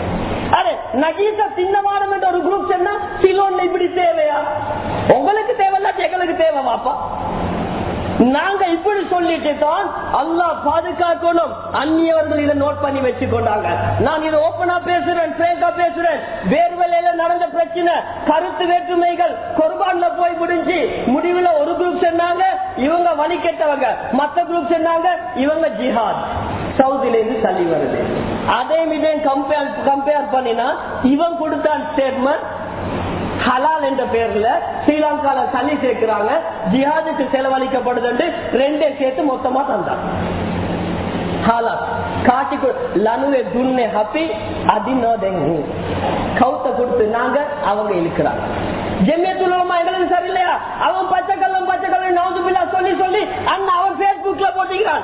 அரே நகீச சின்னமானம் என்ற ஒரு குரூப் சொன்னா சிலோன்ல இப்படி தேவையா உங்களுக்கு தேவையில்ல எங்களுக்கு தேவை வாப்பா நாங்க இப்படி சொல்லிட்டு தான் அல்லாஹ் பாதுகாக்கணும் அந்நியவர்கள் இதை நோட் பண்ணி வச்சு கொண்டாங்க நான் இதை ஓப்பனா பேசுறேன் பிரேங்கா பேசுறேன் வேர்வலையில நடந்த பிரச்சனை கருத்து வேற்றுமைகள் குர்பான்ல போய் முடிஞ்சு முடிவுல ஒரு குரூப் சொன்னாங்க இவங்க வழி கெட்டவங்க மத்த குரூப் சொன்னாங்க இவங்க ஜிஹாத் சவுதில இருந்து தள்ளி வருது அதே இதையும் கம்பேர் கம்பேர் பண்ணினா இவன் கொடுத்தான் ஸ்டேட்மெண்ட் ஹலால் என்ற பெயர்ல ஸ்ரீலங்கால தள்ளி சேர்க்கிறாங்க ஜிஹாதுக்கு செலவழிக்கப்படுது ரெண்டே சேர்த்து மொத்தமா தந்தான் ஹாலாத் காட்டிக்கு லனுவே துண்ணே ஹப்பி அதினோ தெங்கு கவுத்த கொடுத்து நாங்க அவங்க இழுக்கிறாங்க ஜெமியத்துலமா எங்களுக்கு சரியில்லையா அவன் பச்சை கல்லம் பச்சை கல்லம் நவுதுபில்லா சொல்லி சொல்லி அண்ணா அவன் பேஸ்புக்ல போட்டிக்கிறான்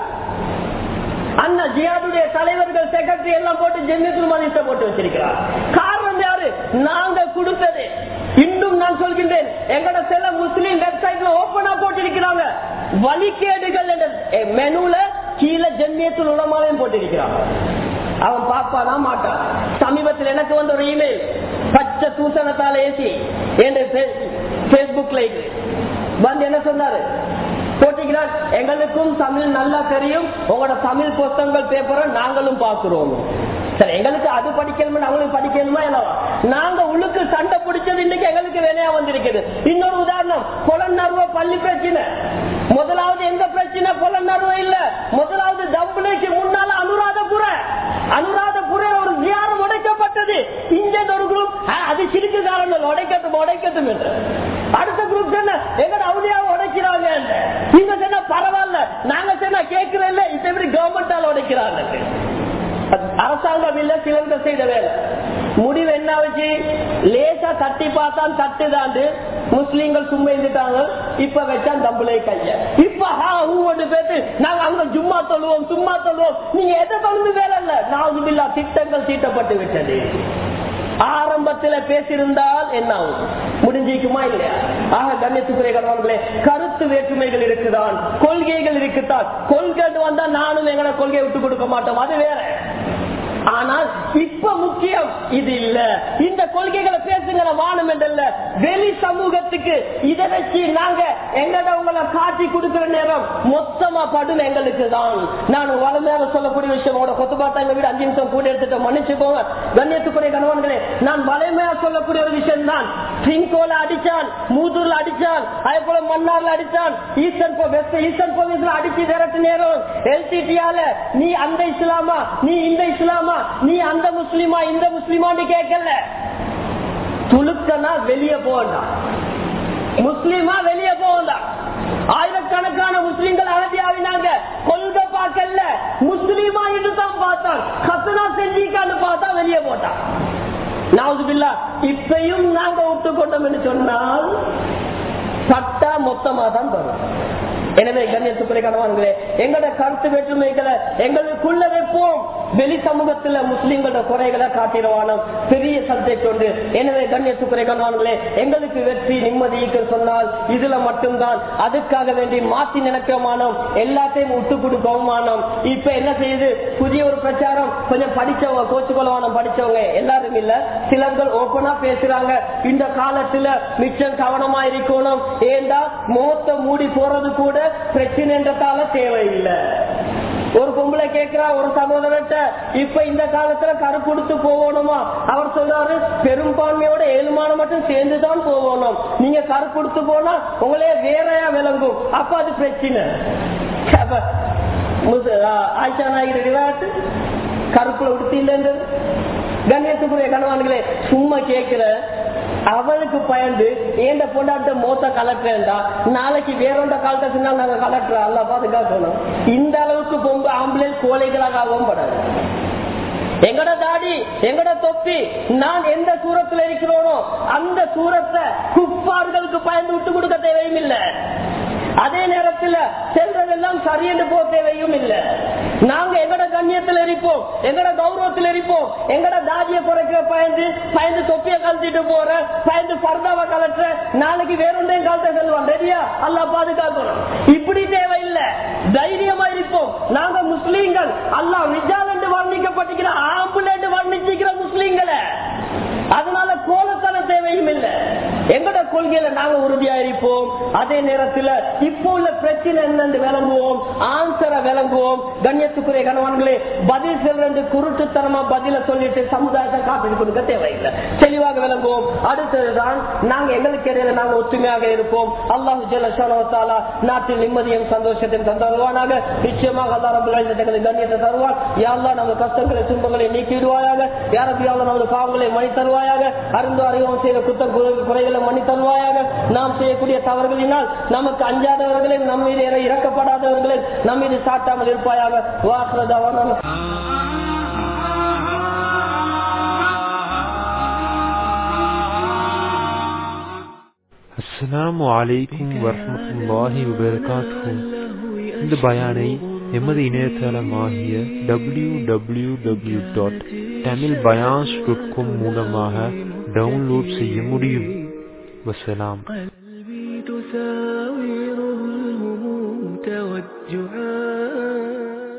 அண்ணா ஜியாதுடைய தலைவர்கள் செக்ரட்டரி எல்லாம் போட்டு ஜெமியத்துல் மதித்த போட்டு வச்சிருக்கிறார் காரணம் யாரு நாங்க கொடுத்தது இன்னும் நான் சொல்கின்றேன் எங்கட சில முஸ்லீம் வெப்சைட்ல ஓபனா போட்டிருக்கிறாங்க வழிகேடுகள் என்ற மெனுல கீழே ஜெமியத்துல் உலமாவையும் போட்டிருக்கிறாங்க அவன் பாப்பானா மாட்டான் சமீபத்தில் எனக்கு வந்து ஒரு இமெயில் பச்சை தூசணத்தால ஏசி என் பேஸ்புக்ல வந்து என்ன சொன்னாரு போட்டிக்கிறார் எங்களுக்கும் தமிழ் நல்லா தெரியும் உங்களோட தமிழ் புத்தகங்கள் பேப்பரை நாங்களும் பார்க்கிறோம் சரி எங்களுக்கு அது படிக்கணுமா அவங்களுக்கு படிக்கணுமா என்னவா நாங்க உள்ளுக்கு சண்டை பிடிச்சது இன்னைக்கு எங்களுக்கு வேலையா வந்திருக்குது இன்னொரு உதாரணம் கொலநர்வ பள்ளி பிரச்சனை முதலாவது எந்த பிரச்சனை கொலநர்வ இல்ல முதலாவது தம்புலைக்கு முன்னால அனுராதபுர அனுராதபுர ஒரு தியானம் உடைக்கப்பட்டது இங்க ஒரு குரூப் அது சிரிக்கு காரணம் உடைக்கட்டும் உடைக்கட்டும் என்று அடுத்த குரூப் சொன்ன எங்க அவதியாவை உடைக்கிறாங்க நீங்க சொன்ன பரவாயில்ல நாங்க சொன்ன கேட்கிறேன் இல்ல இதை எப்படி கவர்மெண்டால உடைக்கிறாங்க அரசாங்கம் இல்ல சிலர்கள் செய்த வேலை முடிவு என்ன வச்சு லேசா தட்டி பார்த்தான் தட்டுதாண்டு முஸ்லீம்கள் சும்மா இருந்துட்டாங்க இப்ப வச்சா தம்புளை கைய இப்ப ஹா ஊட்டு பேத்து நாங்க அங்க சும்மா சொல்லுவோம் சும்மா சொல்லுவோம் நீங்க எதை தொழுந்து வேலை இல்ல நான் திட்டங்கள் தீட்டப்பட்டு விட்டது ஆரம்பத்துல பேசியிருந்தால் என்ன ஆகும் முடிஞ்சிக்குமா இல்லையா ஆக கண்ணியத்துக்குரிய கணவன்களே கருத்து வேற்றுமைகள் இருக்குதான் கொள்கைகள் இருக்குதான் கொள்கை வந்தா நானும் எங்கட கொள்கையை விட்டு கொடுக்க மாட்டோம் அது வேற ஆனால் இப்ப முக்கியம் இது இல்ல இந்த கொள்கைகளை பேசுகிற வானம் என்றல்ல வெளி சமூகத்துக்கு இதை வச்சு நாங்க எங்கட உங்களை காட்டி கொடுக்கிற நேரம் மொத்தமா படும் எங்களுக்கு தான் நான் வளமையாக சொல்லக்கூடிய விஷயம் உங்களோட கொத்துப்பாட்டா எங்க வீடு அஞ்சு நிமிஷம் கூட எடுத்துட்டு மன்னிச்சுக்கோங்க கண்ணியத்துக்குரிய கணவன்களே நான் வளமையா சொல்லக்கூடிய ஒரு விஷயம் தான் பின்கோல அடிச்சான் மூதூர்ல அடிச்சான் அதே போல மன்னார்ல அடிச்சான் ஈஸ்டர்ன் வெஸ்ட் ஈஸ்டர்ன் ப்ரொவின்ஸ்ல அடிச்சு விரட்டு நேரம் எல்டிடியால நீ அந்த இஸ்லாமா நீ இந்த இஸ்லாமா நீ அந்த முஸ்லிமா இந்த முஸ்லிமான்னு கேட்கல துளுக்கனா வெளியே போகலாம் முஸ்லிமா வெளியே போகலாம் ஆயிரக்கணக்கான முஸ்லிம்கள் அகதியாவினாங்க கொள்கை பார்க்கல முஸ்லிமா என்று தான் பார்த்தான் கத்தனா செஞ்சிக்கான்னு பார்த்தா வெளியே போட்டான் நாவுதுபில்லா இப்பையும் நாங்க விட்டுக்கொண்டோம் என்று சொன்னால் பட்டா மொத்தமா தான் தரும் எனவே கண்ணியத்துக்குறை கணவான்களே எங்களோட கருத்து வேற்றுமைகளை எங்களுக்குள்ள வைப்போம் வெளி சமூகத்துல முஸ்லிம்களோட குறைகளை காட்டிடுவானோம் பெரிய சப்ஜெக்ட் உண்டு எனவே கண்ணியத்துக்குறை கணவான்களே எங்களுக்கு வெற்றி நிம்மதி சொன்னால் இதுல மட்டும்தான் அதுக்காக வேண்டி மாத்தி நினைக்கமானோம் எல்லாத்தையும் விட்டு கொடுக்கவுமானோம் இப்ப என்ன செய்யுது புதிய ஒரு பிரச்சாரம் கொஞ்சம் படிச்சவங்க கோச்சுக்கொள்ளவானம் படிச்சவங்க எல்லாரும் இல்ல சிலர்கள் ஓப்பனா பேசுறாங்க இந்த காலத்துல மிச்சம் கவனமா இருக்கணும் ஏண்டா முகத்தை மூடி போறது கூட பிரச்சனைன்றதால தேவையில்லை ஒரு பொம்பளை கேட்கிறா ஒரு சகோதரர்கிட்ட இப்ப இந்த காலத்துல கரு கொடுத்து போகணுமா அவர் சொல்றாரு பெரும்பான்மையோட ஏழுமான மட்டும் சேர்ந்துதான் போகணும் நீங்க கரு கொடுத்து போனா உங்களே வேறையா விளங்கும் அப்ப அது பிரச்சனை ஆயிஷா நாயகர் விளையாட்டு கருப்புல உடுத்தி இல்லைன்றது கண்ணியத்துக்குரிய கணவான்களே சும்மா கேட்கிற அவளுக்கு பயந்து ஏண்ட பொண்டாட்ட மோத்த கலட்டுறா நாளைக்கு வேறொண்ட காலத்தை சொன்னா நாங்க கலட்டுறோம் அல்ல பாதுகாக்கணும் இந்த அளவுக்கு பொம்பு ஆம்புலன்ஸ் கோழைகளாக ஆகவும் படாது எங்கட தாடி எங்கட தொப்பி நான் எந்த சூரத்துல இருக்கிறோனோ அந்த சூரத்தை குப்பார்களுக்கு பயந்து விட்டு கொடுக்க தேவையும் இல்லை அதே நேரத்தில் செல்றதெல்லாம் சரியென்று போக தேவையும் இல்லை நாங்க எங்கட கண்ணியத்தில் இருப்போம் எங்கட கௌரவத்தில் இருப்போம் எங்கட தாதிய குறைக்க பயந்து பயந்து தொப்பிய கலத்திட்டு போற பயந்து பர்தாவை கலட்டுற நாளைக்கு வேறொன்றையும் காலத்தை செல்வான் ரெடியா அல்ல பாதுகாக்கணும் இப்படி தேவையில்லை தைரியமா இருப்போம் நாங்க முஸ்லீம்கள் அல்லா விஜால் என்று வர்ணிக்கப்பட்டிருக்கிற ஆம்புல என்று வர்ணிச்சிருக்கிற முஸ்லீம்களை அதனால கோலத்தன தேவையும் இல்லை எங்கட கொள்கையில நாங்க உறுதியா இருப்போம் அதே நேரத்தில் இப்போ உள்ள பிரச்சனை என்னன்னு விளங்குவோம் ஆன்சரை விளங்குவோம் கண்ணியத்துக்குரிய கணவன்களே பதில் செல்றது குருட்டுத்தனமா பதில சொல்லிட்டு சமுதாயத்தை காப்பீடு கொடுக்க தேவையில்லை தெளிவாக விளங்குவோம் அடுத்ததுதான் நாங்க எங்களுக்கு இடையில நாங்க ஒற்றுமையாக இருப்போம் அல்லாஹு ஜல்லா நாட்டில் நிம்மதியும் சந்தோஷத்தையும் தந்தருவானாக நிச்சயமாக அல்லா ரபுல் கண்ணியத்தை தருவான் யாரெல்லாம் நம்ம கஷ்டங்களை துன்பங்களை நீக்கிடுவாயாக யாரப்பியாவது நமது பாவங்களை மணி தருவாயாக அறிந்து அறிவோம் செய்த குற்றம் குறைகளை மணி தருவாயாக நாம் செய்யக்கூடிய தவறுகளினால் நமக்கு அஞ்சாதவர்களையும் நம்ம மீது இறக்கப்படாதவர்களையும் நம்ம மீது சாட்டாமல் இருப்பாயாக வாக்குறதாவான அஸ்ஸலாமு அலைக்கும் வரமத்துல்லாஹி வபரகாத்துஹு இந்த பயானை எமது இணையதளமாகிய W W W dot Tamil bayans dot com மூலமாக டவுன்லோட் செய்ய முடியும் வசலாம்